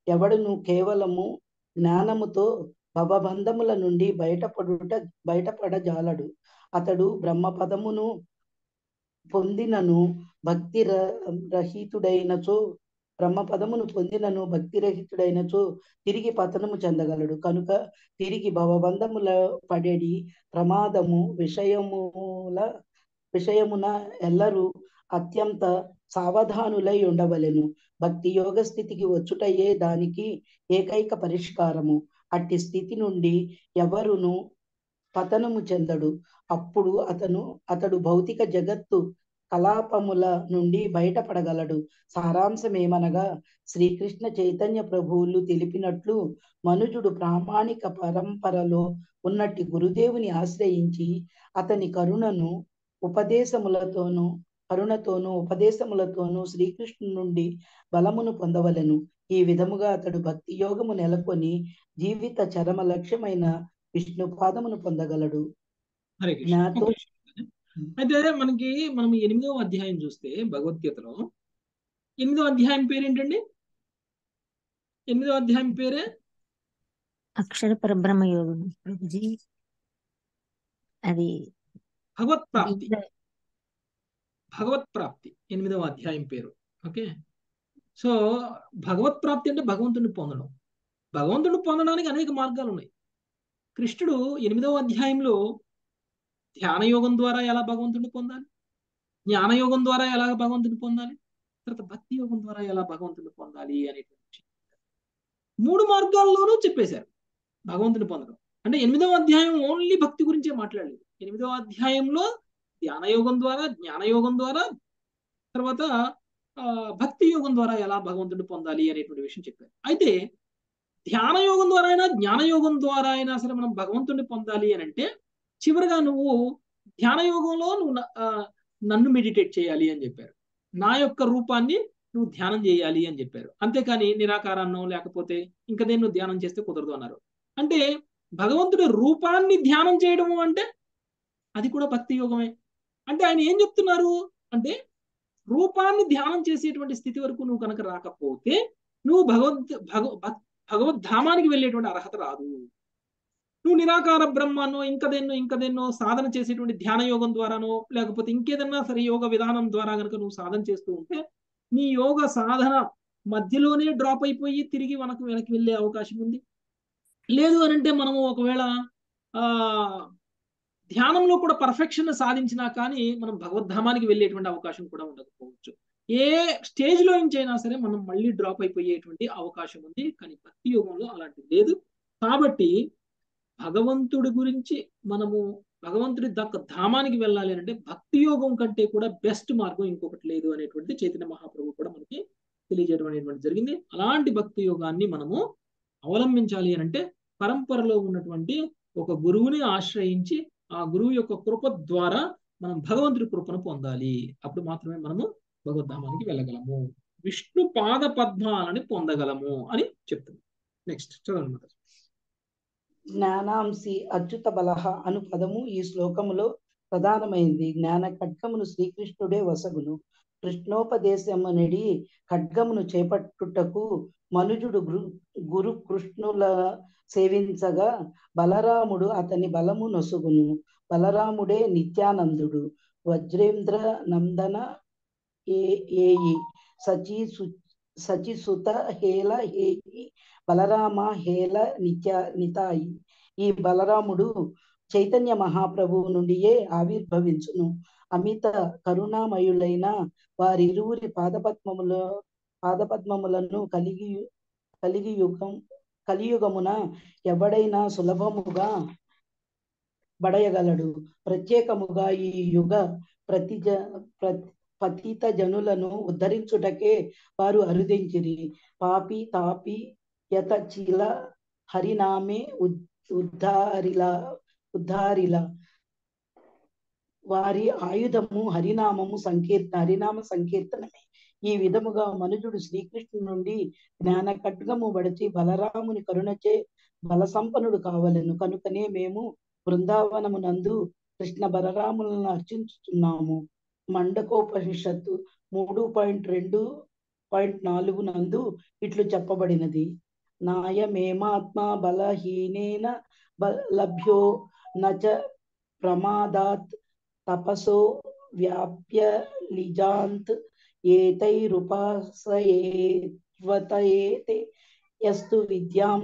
ఎవడును కేవలము జ్ఞానముతో భవబంధముల నుండి బయటపడుట బయటపడజాలడు అతడు బ్రహ్మపదమును పొందినను భక్తి ర- రహితుడైనచో బ్రహ్మపదమును పొందినను భక్తి రహితుడైనచో తిరిగి పతనము చెందగలడు కనుక తిరిగి భవబంధముల పడేడి ప్రమాదము విషయముల విషయమున ఎల్లరూ అత్యంత సావధానులై ఉండవలెను భక్తి యోగ స్థితికి వచ్చుటయే దానికి ఏకైక పరిష్కారము అట్టి స్థితి నుండి ఎవరును పతనము చెందడు అప్పుడు అతను అతడు భౌతిక జగత్తు కలాపముల నుండి బయటపడగలడు సారాంశమేమనగా శ్రీకృష్ణ చైతన్య ప్రభువులు తెలిపినట్లు మనుజుడు ప్రామాణిక పరంపరలో ఉన్నట్టి గురుదేవుని ఆశ్రయించి అతని కరుణను ఉపదేశములతోనూ కరుణతోనూ ఉపదేశములతోనూ శ్రీకృష్ణు నుండి బలమును పొందవలెను ఈ విధముగా అతడు భక్తి యోగము నెలకొని జీవిత చరమ లక్ష్యమైన విష్ణు పాదమును పొందగలడు హరే కృష్ణ జ్ఞాతో ఓకే. అయితే మనకి మనం ఎనిమిదవ అధ్యాయం చూస్తే భగవద్గీతలో ఎనిమిదవ అధ్యాయం పేరేంటండి ఎనిమిదవ అధ్యాయం పేరే అక్షర పరబ్రహ్మ యోగం ప్రభుజీ అది భగవత్ ప్రాప్తి దీంట్లో భగవత్ ప్రాప్తి ఎనిమిదవ అధ్యాయం పేరు ఓకే సో భగవత్ ప్రాప్తి అంటే భగవంతుని పొందడం భగవంతుని పొందడానికి అనేక మార్గాలు ఉన్నాయి కృష్ణుడు ఎనిమిదవ అధ్యాయంలో ధ్యాన యోగం ద్వారా ఎలా భగవంతుని పొందాలి జ్ఞానయోగం ద్వారా ఎలా భగవంతుని పొందాలి తర్వాత భక్తి యోగం ద్వారా ఎలా భగవంతుని పొందాలి అనేటువంటి విషయం. మూడు మార్గాల్లోనూ చెప్పేశారు భగవంతుని పొందడం అంటే ఎనిమిదవ అధ్యాయం ఓన్లీ భక్తి గురించే మాట్లాడలేదు ఎనిమిదవ అధ్యాయంలో ధ్యానయోగం ద్వారా జ్ఞానయోగం ద్వారా తర్వాత ఆ, భక్తి యోగం ద్వారా ఎలా భగవంతుని పొందాలి అనేటువంటి విషయం చెప్పారు అయితే ధ్యాన యోగం ద్వారా అయినా జ్ఞానయోగం ద్వారా అయినా సరే మనం భగవంతుని పొందాలి అని అంటే చివరిగా నువ్వు ధ్యాన యోగంలో నువ్వు న- ఆ, నన్ను మెడిటేట్ చేయాలి అని చెప్పారు నా యొక్క రూపాన్ని నువ్వు ధ్యానం చేయాలి అని చెప్పారు అంతేకాని నిరాకారాన్నో లేకపోతే ఇంకా దేన్ని నువ్వు ధ్యానం చేస్తే కుదరదు అన్నారు అంటే భగవంతుడి రూపాన్ని ధ్యానం చేయడము అంటే అది కూడా భక్తి యోగమే అంటే ఆయన ఏం చెప్తున్నారు అంటే రూపాన్ని ధ్యానం చేసేటువంటి స్థితి వరకు నువ్వు కనుక రాకపోతే నువ్వు భగవద్ భగ భక్- భగవద్ధామానికి వెళ్ళేటువంటి అర్హత రాదు నువ్వు నిరాకార బ్రహ్మానో ఇంకదేన్నో ఇంకదేన్నో సాధన చేసేటువంటి ధ్యాన యోగం ద్వారానో లేకపోతే ఇంకేదన్నా సరే యోగ విధానం ద్వారా కనుక నువ్వు సాధన చేస్తూ ఉంటే నీ యోగ సాధన మధ్యలోనే డ్రాప్ అయిపోయి తిరిగి మనకు వెనక్కి వెళ్ళే అవకాశం ఉంది లేదు అని అంటే మనము ఒకవేళ ఆ ధ్యానంలో కూడా పర్ఫెక్షన్ సాధించినా కానీ మనం భగవద్ధామానికి వెళ్ళేటువంటి అవకాశం కూడా ఉండకపోవచ్చు ఏ స్టేజ్ లో నుంచి అయినా సరే మనం మళ్ళీ డ్రాప్ అయిపోయేటువంటి అవకాశం ఉంది కానీ భక్తి యోగంలో అలాంటిది లేదు కాబట్టి భగవంతుడి గురించి మనము భగవంతుడి దక్క ధామానికి వెళ్ళాలి అని అంటే భక్తి యోగం కంటే కూడా బెస్ట్ మార్గం ఇంకొకటి లేదు అనేటువంటిది చైతన్య మహాప్రభు కూడా మనకి తెలియజేయడం అనేటువంటి జరిగింది అలాంటి భక్తి యోగాన్ని మనము అవలంబించాలి అని అంటే పరంపరలో ఉన్నటువంటి ఒక గురువుని ఆశ్రయించి ఆ గురువు యొక్క కృప ద్వారా మనం భగవంతుడి కృపను పొందాలి అప్పుడు మాత్రమే మనము భగవద్ధామానికి వెళ్ళగలము విష్ణు పాద పద్మాలని పొందగలము అని చెప్తుంది నెక్స్ట్ చదవండి మాతాజీ. జ్ఞానాంసి అచ్యుత బలహ అను పదము ఈ శ్లోకములో ప్రధానమైంది జ్ఞాన ఖడ్గమును శ్రీకృష్ణుడే వసగును కృష్ణోపదేశమునిడి ఖడ్గమును చేపట్టుటకు మనుజుడు గురు గురు కృష్ణుల సేవించగా బలరాముడు అతని బలము నొసుగును బలరాముడే నిత్యానందుడు వజ్రేంద్ర నందన ఏ ఏయి సచి సు సచిసుత హేల హేయి బలరామ హేల నిత్య నితాయి ఈ బలరాముడు చైతన్య మహాప్రభువు నుండియే ఆవిర్భవించును అమిత కరుణామయులైన వారిరువురి పాదపద్మముల పాదపద్మములను కలిగి కలిగి యుగం కలియుగమున ఎవడైనా సులభముగా బడయగలడు ప్రత్యేకముగా ఈ యుగ ప్రతి జ ప్ర- పతిత జనులను ఉద్ధరించుటకే వారు అరుదించిరి పాపి తాపి యత చిల హరినామే ఉద్- ఉద్ధారిల ఉద్ధారిల వారి ఆయుధము హరినామము సంకీర్త హరినామ సంకీర్తనమే ఈ విధముగా మనుజుడు శ్రీకృష్ణు నుండి జ్ఞాన ఖడ్గము వడిచి బలరాముని కరుణచే బల సంపన్నుడు కావలెను కనుకనే మేము బృందావనమునందు కృష్ణ బలరాములను అర్చించుతున్నాము మండకోపనిషత్తు మూడు పాయింట్ రెండు పాయింట్ నాలుగు నందు ఇట్లు చెప్పబడినది నాయమేమాత్మ బలహీనేన బ- లభ్యో నచ ప్రమాదాత్ తపసో వ్యాప్య లిజాంత్ ఏతైరుపాసయేత్వతయేతే యస్తు విద్యాం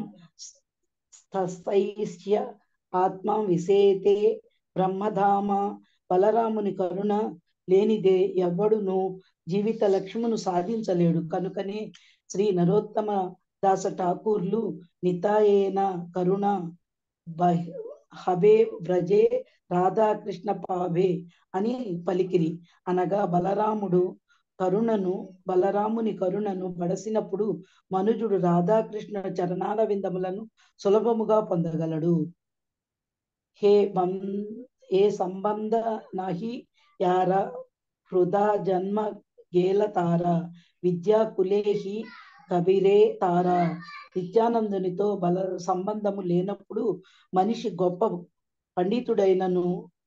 స్థైస్య ఆత్మ విసేతే బ్రహ్మధామ బలరాముని కరుణ లేనిదే ఎవ్వడును జీవిత లక్ష్యమును సాధించలేడు కనుకనే శ్రీ నరోత్తమ దాస ఠాకూర్లు నితాయేన కరుణ బహ్- హబే వ్రజే రాధాకృష్ణ పాభే అని పలికిరి అనగా బలరాముడు కరుణను బలరాముని కరుణను బడసినప్పుడు మనుజుడు రాధాకృష్ణ చరణాల విందములను సులభముగా పొందగలడు హే బం ఏ సంబంధ నహి యార హృదా జన్మ గేల తార విద్యా కులేహి కబిరే తార నిత్యానందునితో బల సంబంధము లేనప్పుడు మనిషి గొప్ప పండితుడైనను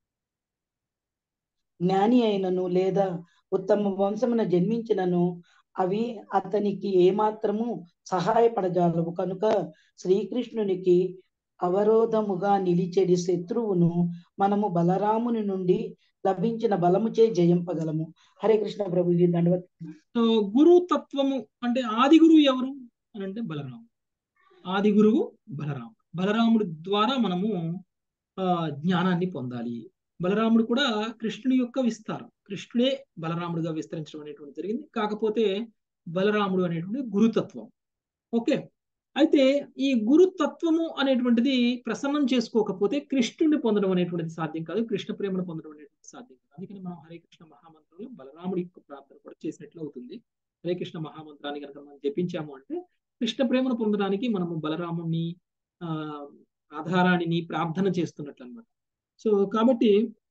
జ్ఞాని అయినను లేదా ఉత్తమ వంశమున జన్మించినను అవి అతనికి ఏమాత్రము సహాయపడజాలవు కనుక శ్రీకృష్ణునికి అవరోధముగా నిలిచెడి శత్రువును మనము బలరాముని నుండి లభించిన బలముచే జయింపగలము హరే కృష్ణ ప్రభుజీ దండవత్ సో గురు తత్వము అంటే ఆది గురువు ఎవరు అని అంటే బలరాముడు ఆది గురువు బలరాముడు బలరాముడి ద్వారా మనము ఆ జ్ఞానాన్ని పొందాలి బలరాముడు కూడా కృష్ణుడి యొక్క విస్తారం కృష్ణుడే బలరాముడిగా విస్తరించడం అనేటువంటి జరిగింది కాకపోతే బలరాముడు అనేటువంటి గురుతత్వం ఓకే అయితే ఈ గురుతత్వము అనేటువంటిది ప్రసన్నం చేసుకోకపోతే కృష్ణుడిని పొందడం అనేటువంటిది సాధ్యం కాదు కృష్ణ ప్రేమను పొందడం అనేటువంటి సాధ్యం కాదు అందుకని మనం హరే కృష్ణ మహామంత్రంలో బలరాముడి యొక్క ప్రార్థన కూడా చేసినట్లు అవుతుంది హరే కృష్ణ మహామంత్రాన్ని కనుక మనం జపించాము అంటే కృష్ణ ప్రేమను పొందడానికి మనము బలరాముని ఆ ఆధారాన్ని ప్రార్థన చేస్తున్నట్లు అనమాట సో కాబట్టి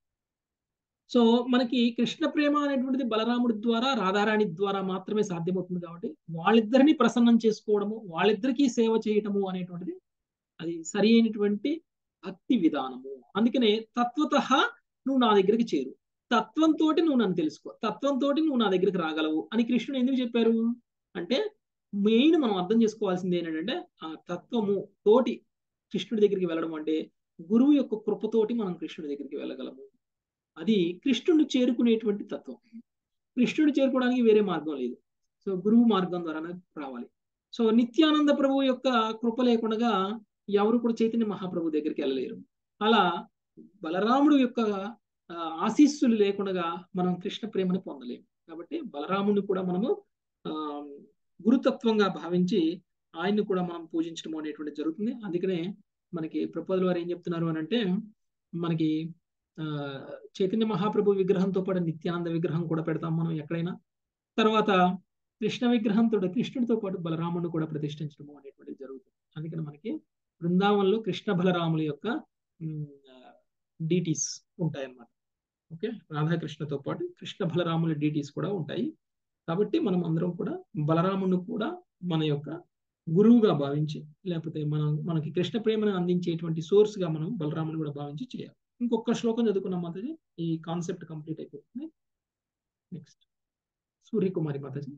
సో మనకి కృష్ణ ప్రేమ అనేటువంటిది బలరాముడి ద్వారా రాధారాణి ద్వారా మాత్రమే సాధ్యమవుతుంది కాబట్టి వాళ్ళిద్దరిని ప్రసన్నం చేసుకోవడము వాళ్ళిద్దరికీ సేవ చేయటము అనేటువంటిది అది సరి అయినటువంటి భక్తి విధానము అందుకనే తత్వత నువ్వు నా దగ్గరికి చేరు తత్వంతో నువ్వు నన్ను తెలుసుకో తత్వంతో నువ్వు నా దగ్గరికి రాగలవు అని కృష్ణుడు ఎందుకు చెప్పారు అంటే మెయిన్ మనం అర్థం చేసుకోవాల్సింది ఏంటంటే ఆ తత్వము తోటి కృష్ణుడి దగ్గరికి వెళ్ళడం అంటే గురువు యొక్క కృపతోటి మనం కృష్ణుడి దగ్గరికి వెళ్ళగలము అది కృష్ణుడిని చేరుకునేటువంటి తత్వం కృష్ణుడిని చేరుకోవడానికి వేరే మార్గం లేదు సో గురువు మార్గం ద్వారానే రావాలి సో నిత్యానంద ప్రభు యొక్క కృప లేకుండా ఎవరు కూడా చైతన్య మహాప్రభు దగ్గరికి వెళ్ళలేరు అలా బలరాముడు యొక్క ఆశీస్సులు లేకుండా మనం కృష్ణ ప్రేమని పొందలేము కాబట్టి బలరాముడిని కూడా మనము ఆ గురుతత్వంగా భావించి ఆయన్ని కూడా మనం పూజించడం అనేటువంటి జరుగుతుంది అందుకనే మనకి ప్రపోజల్ వారు ఏం చెప్తున్నారు అని అంటే మనకి ఆ చైతన్య మహాప్రభు విగ్రహంతో పాటు నిత్యానంద విగ్రహం కూడా పెడతాం మనం ఎక్కడైనా తర్వాత కృష్ణ విగ్రహంతో కృష్ణుడితో పాటు బలరాముడిని కూడా ప్రతిష్ఠించడం అనేటువంటిది జరుగుతుంది అందుకని మనకి బృందావనంలో కృష్ణ బలరాముల యొక్క డీటీస్ ఉంటాయన్నమాట ఓకే రాధాకృష్ణతో పాటు కృష్ణ బలరాముల డీటీస్ కూడా ఉంటాయి కాబట్టి మనం అందరం కూడా బలరాముడిని కూడా మన యొక్క గురువుగా భావించి లేకపోతే మనం మనకి కృష్ణ ప్రేమను అందించేటువంటి సోర్స్ గా మనం బలరాముని కూడా భావించి చేయాలి ఇంకొక శ్లోకం చదువుకున్నాం మాతాజీ ఈ కాన్సెప్ట్ కంప్లీట్ అయిపోతుంది నెక్స్ట్ సూర్యకుమారి మాతాజీ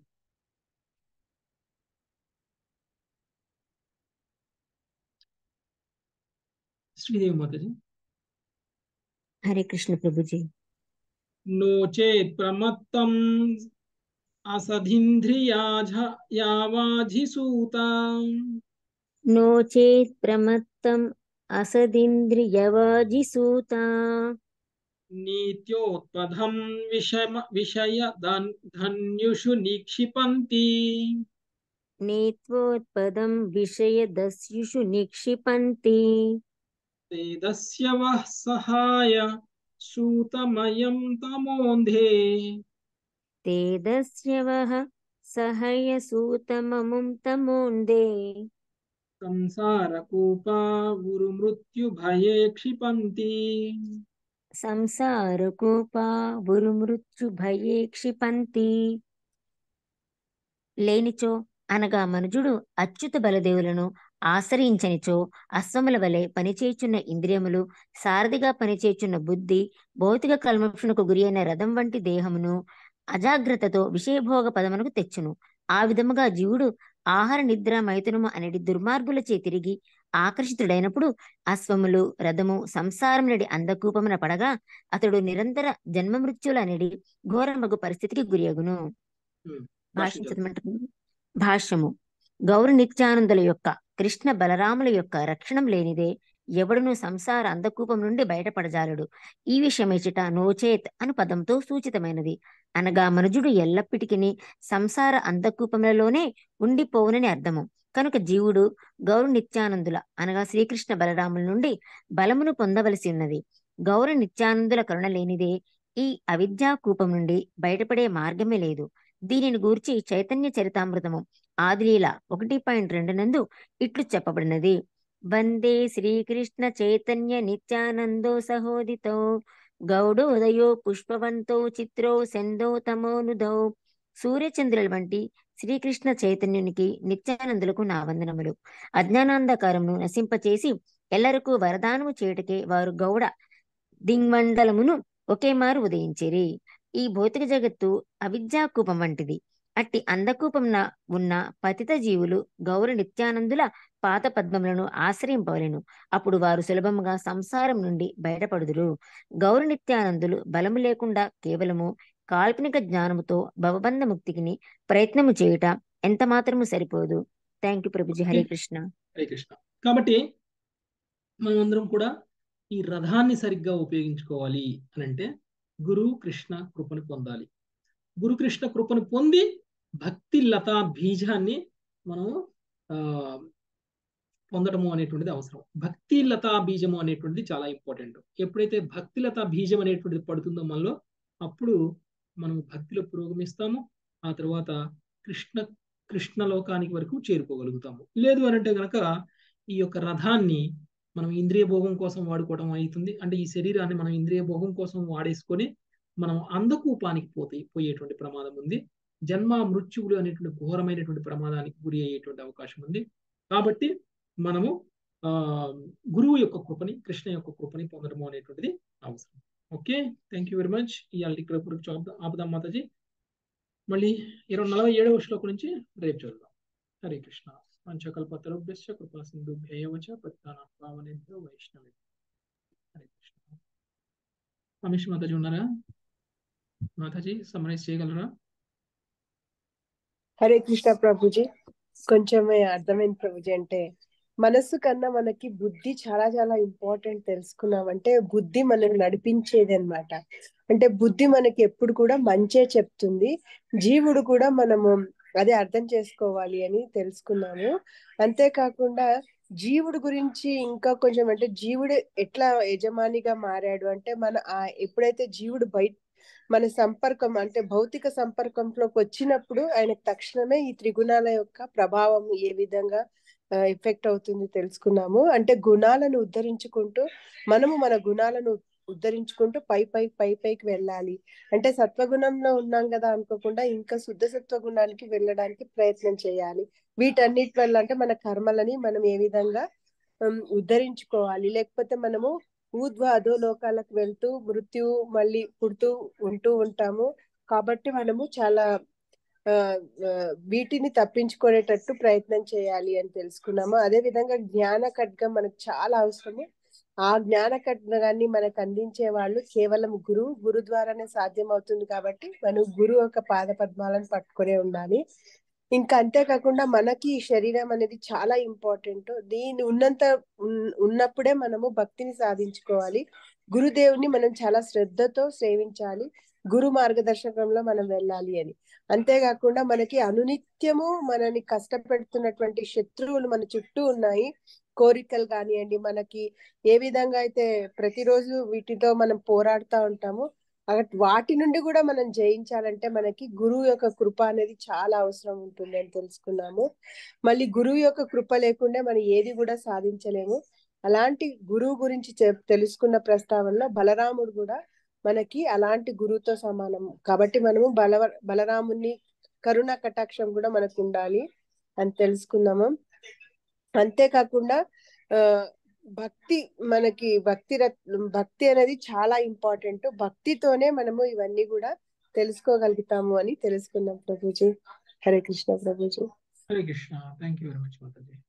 శ్రీదేవి మాతాజీ హరే కృష్ణ ప్రభుజీ नो चेत् प्रमत्तम् असधिन्द्रियाझ यावाधिसूता नो चेत् प्रमत्तम् असदिन्द्रियवाजिसूता नीत्योत्पदं विषम विषय धन्युषु निक्षिपन्ति नीत्वोत्पदं विषयदस्युषु निक्षिपन्ति तेदस्य वः सहाय सूतमयं तमोन्धे तेदस्य वः सहयसूतममुं तमोन्दे संसारकूपा गुरुमृत्युभये क्षिपन्ति సంసారకూపా ఉరుమృత్యుభయే క్షిపంతి లేనిచో అనగా మనుజుడు అచ్యుత బలదేవులను ఆశ్రయించనిచో అశ్వముల వలె పనిచేయుచున్న ఇంద్రియములు సారథిగా పనిచేయుచున్న బుద్ధి భౌతిక కల్మషునకు గురి అయిన రథం వంటి దేహమును అజాగ్రత్తతో విషయభోగ పదమునకు తెచ్చును ఆ విధముగా జీవుడు ఆహార నిద్ర మైథునము అనేది దుర్మార్గులచే తిరిగి ఆకర్షితుడైనప్పుడు అశ్వములు రథము సంసారం నడి అందకూపమున పడగా అతడు నిరంతర జన్మ మృత్యులు అనేది ఘోరమగు పరిస్థితికి గురియగును ఉమ్. భాష్యం భాష్యం చదవమంటారు భాష్యము గౌరి నిత్యానందుల యొక్క కృష్ణ బలరాముల యొక్క రక్షణం లేనిదే ఎవడును సంసార అందకూపం నుండి బయటపడజాలడు ఈ విషయమేచిట నోచేత్ అను పదంతో సూచితమైనది అనగా మనుజుడు ఎల్లప్పటికీ సంసార అందకూపములలోనే ఉండిపోవునని అర్థము కనుక జీవుడు గౌరు నిత్యానందుల అనగా శ్రీకృష్ణ బలరాముల నుండి బలమును పొందవలసి ఉన్నది గౌర నిత్యానందుల కరుణ లేనిదే ఈ అవిద్యా కూపం నుండి బయటపడే మార్గమే లేదు దీనిని గూర్చి చైతన్య చరితామృతము ఆదిలీల ఒకటి పాయింట్ రెండు నందు ఇట్లు చెప్పబడినది వందే శ్రీకృష్ణ చైతన్య నిత్యానందో సహోదితో గౌడోదయో పుష్పవంతో చిత్రో సెందో తమోనుదౌ సూర్యచంద్రుల వంటి శ్రీకృష్ణ చైతన్యునికి నిత్యానందులకు నా వందనములు అజ్ఞానాంధకారమును నశింపచేసి ఎల్లరకు వరదానము చేయుటకే వారు గౌడ దింగ్మండలమును ఒకే మారు ఉదయించిరి ఈ భౌతిక జగత్తు అవిద్యాకూపం వంటిది అట్టి అందకూపంన ఉన్న పతిత జీవులు గౌర నిత్యానందుల పాత పద్మములను ఆశ్రయింపవలెను అప్పుడు వారు సులభముగా సంసారం నుండి బయటపడుదురు గౌర నిత్యానందులు బలము లేకుండా కేవలము కాల్పనిక జ్ఞానముతో భవబంధ ముక్తికి ప్రయత్నము చేయుట ఎంత మాత్రము సరిపోదు థ్యాంక్ యూ ప్రభుజీ హరే కృష్ణ హరే కృష్ణ కాబట్టి మనమందరం కూడా ఈ రథాన్ని సరిగ్గా ఉపయోగించుకోవాలి అని అంటే గురు కృష్ణ కృపను పొందాలి గురు కృష్ణ కృపను పొంది భక్తి లతా బీజాన్ని మనం ఆ పొందడము అనేటువంటిది అవసరం భక్తి లతా బీజము అనేటువంటిది చాలా ఇంపార్టెంట్ ఎప్పుడైతే భక్తి లతా బీజం అనేటువంటిది పడుతుందో మనలో అప్పుడు మనం భక్తిలో పురోగమిస్తాము ఆ తర్వాత కృష్ణ కృష్ణ లోకానికి వరకు చేరుకోగలుగుతాము లేదు అని అంటే గనక ఈ యొక్క రథాన్ని మనం ఇంద్రియ భోగం కోసం వాడుకోవడం అవుతుంది అంటే ఈ శరీరాన్ని మనం ఇంద్రియ భోగం కోసం వాడేసుకొని మనం అందకూపానికి పోతే పోయేటువంటి ప్రమాదం ఉంది జన్మ మృత్యువులు అనేటువంటి ఘోరమైనటువంటి ప్రమాదానికి గురి అయ్యేటువంటి అవకాశం ఉంది కాబట్టి మనము ఆ గురువు యొక్క కృపని కృష్ణ యొక్క కృపని పొందడము అనేటువంటిది అవసరం okay thank you very much ఇవాళ ఇక్కడ ఇప్పుడు ఆపుదాం మాతాజీ మళ్ళీ ఇరవై నలభై ఏడవ శ్లోకం నుంచి రేపు చదువుదాం హరే కృష్ణ పంచకల్పతరుభ్యశ్చ కృపా సింధుభ్యేయవచ పత్తానా పావనేభ్యో వైష్ణవి హరే కృష్ణ రమేష్ మాతాజీ ఉన్నారా మాతాజీ సమరైజ్ చేయగలరా హరే కృష్ణ ప్రభుజీ కొంచెమే అర్థమైంది ప్రభుజీ అంటే మనస్సు కన్నా మనకి బుద్ధి చాలా చాలా ఇంపార్టెంట్ తెలుసుకున్నాం అంటే బుద్ధి మనల్ని నడిపించేది అనమాట అంటే బుద్ధి మనకి ఎప్పుడు కూడా మంచే చెప్తుంది జీవుడు కూడా మనము అదే అర్థం చేసుకోవాలి అని తెలుసుకున్నాము అంతేకాకుండా జీవుడు గురించి ఇంకా కొంచెం అంటే జీవుడు ఎట్లా యజమానిగా మారాడు అంటే మన ఆ ఎప్పుడైతే జీవుడు బయట మన సంపర్కం అంటే భౌతిక సంపర్కంలోకి వచ్చినప్పుడు ఆయనకు తక్షణమే ఈ త్రిగుణాల యొక్క ప్రభావం ఏ విధంగా ఎఫెక్ట్ అవుతుంది తెలుసుకున్నాము అంటే గుణాలను ఉద్ధరించుకుంటూ మనము మన గుణాలను ఉద్ధరించుకుంటూ పై పై పై పైకి వెళ్ళాలి అంటే సత్వగుణంలో ఉన్నాం కదా అనుకోకుండా ఇంకా శుద్ధ సత్వ గుణానికి వెళ్ళడానికి ప్రయత్నం చేయాలి వీటన్నిటి వల్ల అంటే మన కర్మలని మనం ఏ విధంగా ఉద్ధరించుకోవాలి లేకపోతే మనము ఊర్ధ్వ అధోలోకాలకు వెళ్తూ మృత్యు మళ్ళీ పుడుతూ ఉంటూ ఉంటాము కాబట్టి మనము చాలా ఆ వీటిని తప్పించుకునేటట్టు ప్రయత్నం చేయాలి అని తెలుసుకున్నాము అదే విధంగా జ్ఞాన ఖడ్గం మనకు చాలా అవసరము ఆ జ్ఞాన ఖడ్గాన్ని మనకు అందించే వాళ్ళు కేవలం గురువు గురు ద్వారానే సాధ్యం అవుతుంది కాబట్టి మనం గురువు యొక్క పాద పద్మాలను పట్టుకునే ఉండాలి ఇంకా అంతేకాకుండా మనకి ఈ శరీరం అనేది చాలా ఇంపార్టెంట్ దీని ఉన్నంత ఉన్నప్పుడే మనము భక్తిని సాధించుకోవాలి గురుదేవుని మనం చాలా శ్రద్ధతో సేవించాలి గురు మార్గదర్శకంలో మనం వెళ్ళాలి అని అంతేకాకుండా మనకి అనునిత్యము మనని కష్టపెడుతున్నటువంటి శత్రువులు మన చుట్టూ ఉన్నాయి కోరికలు కానివ్వండి మనకి ఏ విధంగా అయితే ప్రతిరోజు వీటితో మనం పోరాడుతూ ఉంటామో వాటి నుండి కూడా మనం జయించాలంటే మనకి గురువు యొక్క కృప అనేది చాలా అవసరం ఉంటుంది అని తెలుసుకున్నాము మళ్ళీ గురువు యొక్క కృప లేకుండా మనం ఏది కూడా సాధించలేము అలాంటి గురువు గురించి తెలుసుకున్న ప్రస్తావనలో బలరాముడు కూడా మనకి అలాంటి గురువుతో సమానం కాబట్టి మనము బల బలరాముని కరుణ కటాక్షం కూడా మనకు ఉండాలి అని తెలుసుకున్నాము అంతేకాకుండా ఆ భక్తి మనకి భక్తి భక్తి అనేది చాలా ఇంపార్టెంట్ భక్తితోనే మనము ఇవన్నీ కూడా తెలుసుకోగలుగుతాము అని తెలుసుకున్నాం ప్రభుజీ హరే కృష్ణ ప్రభుజీ Hare Krishna thank you very much Mataji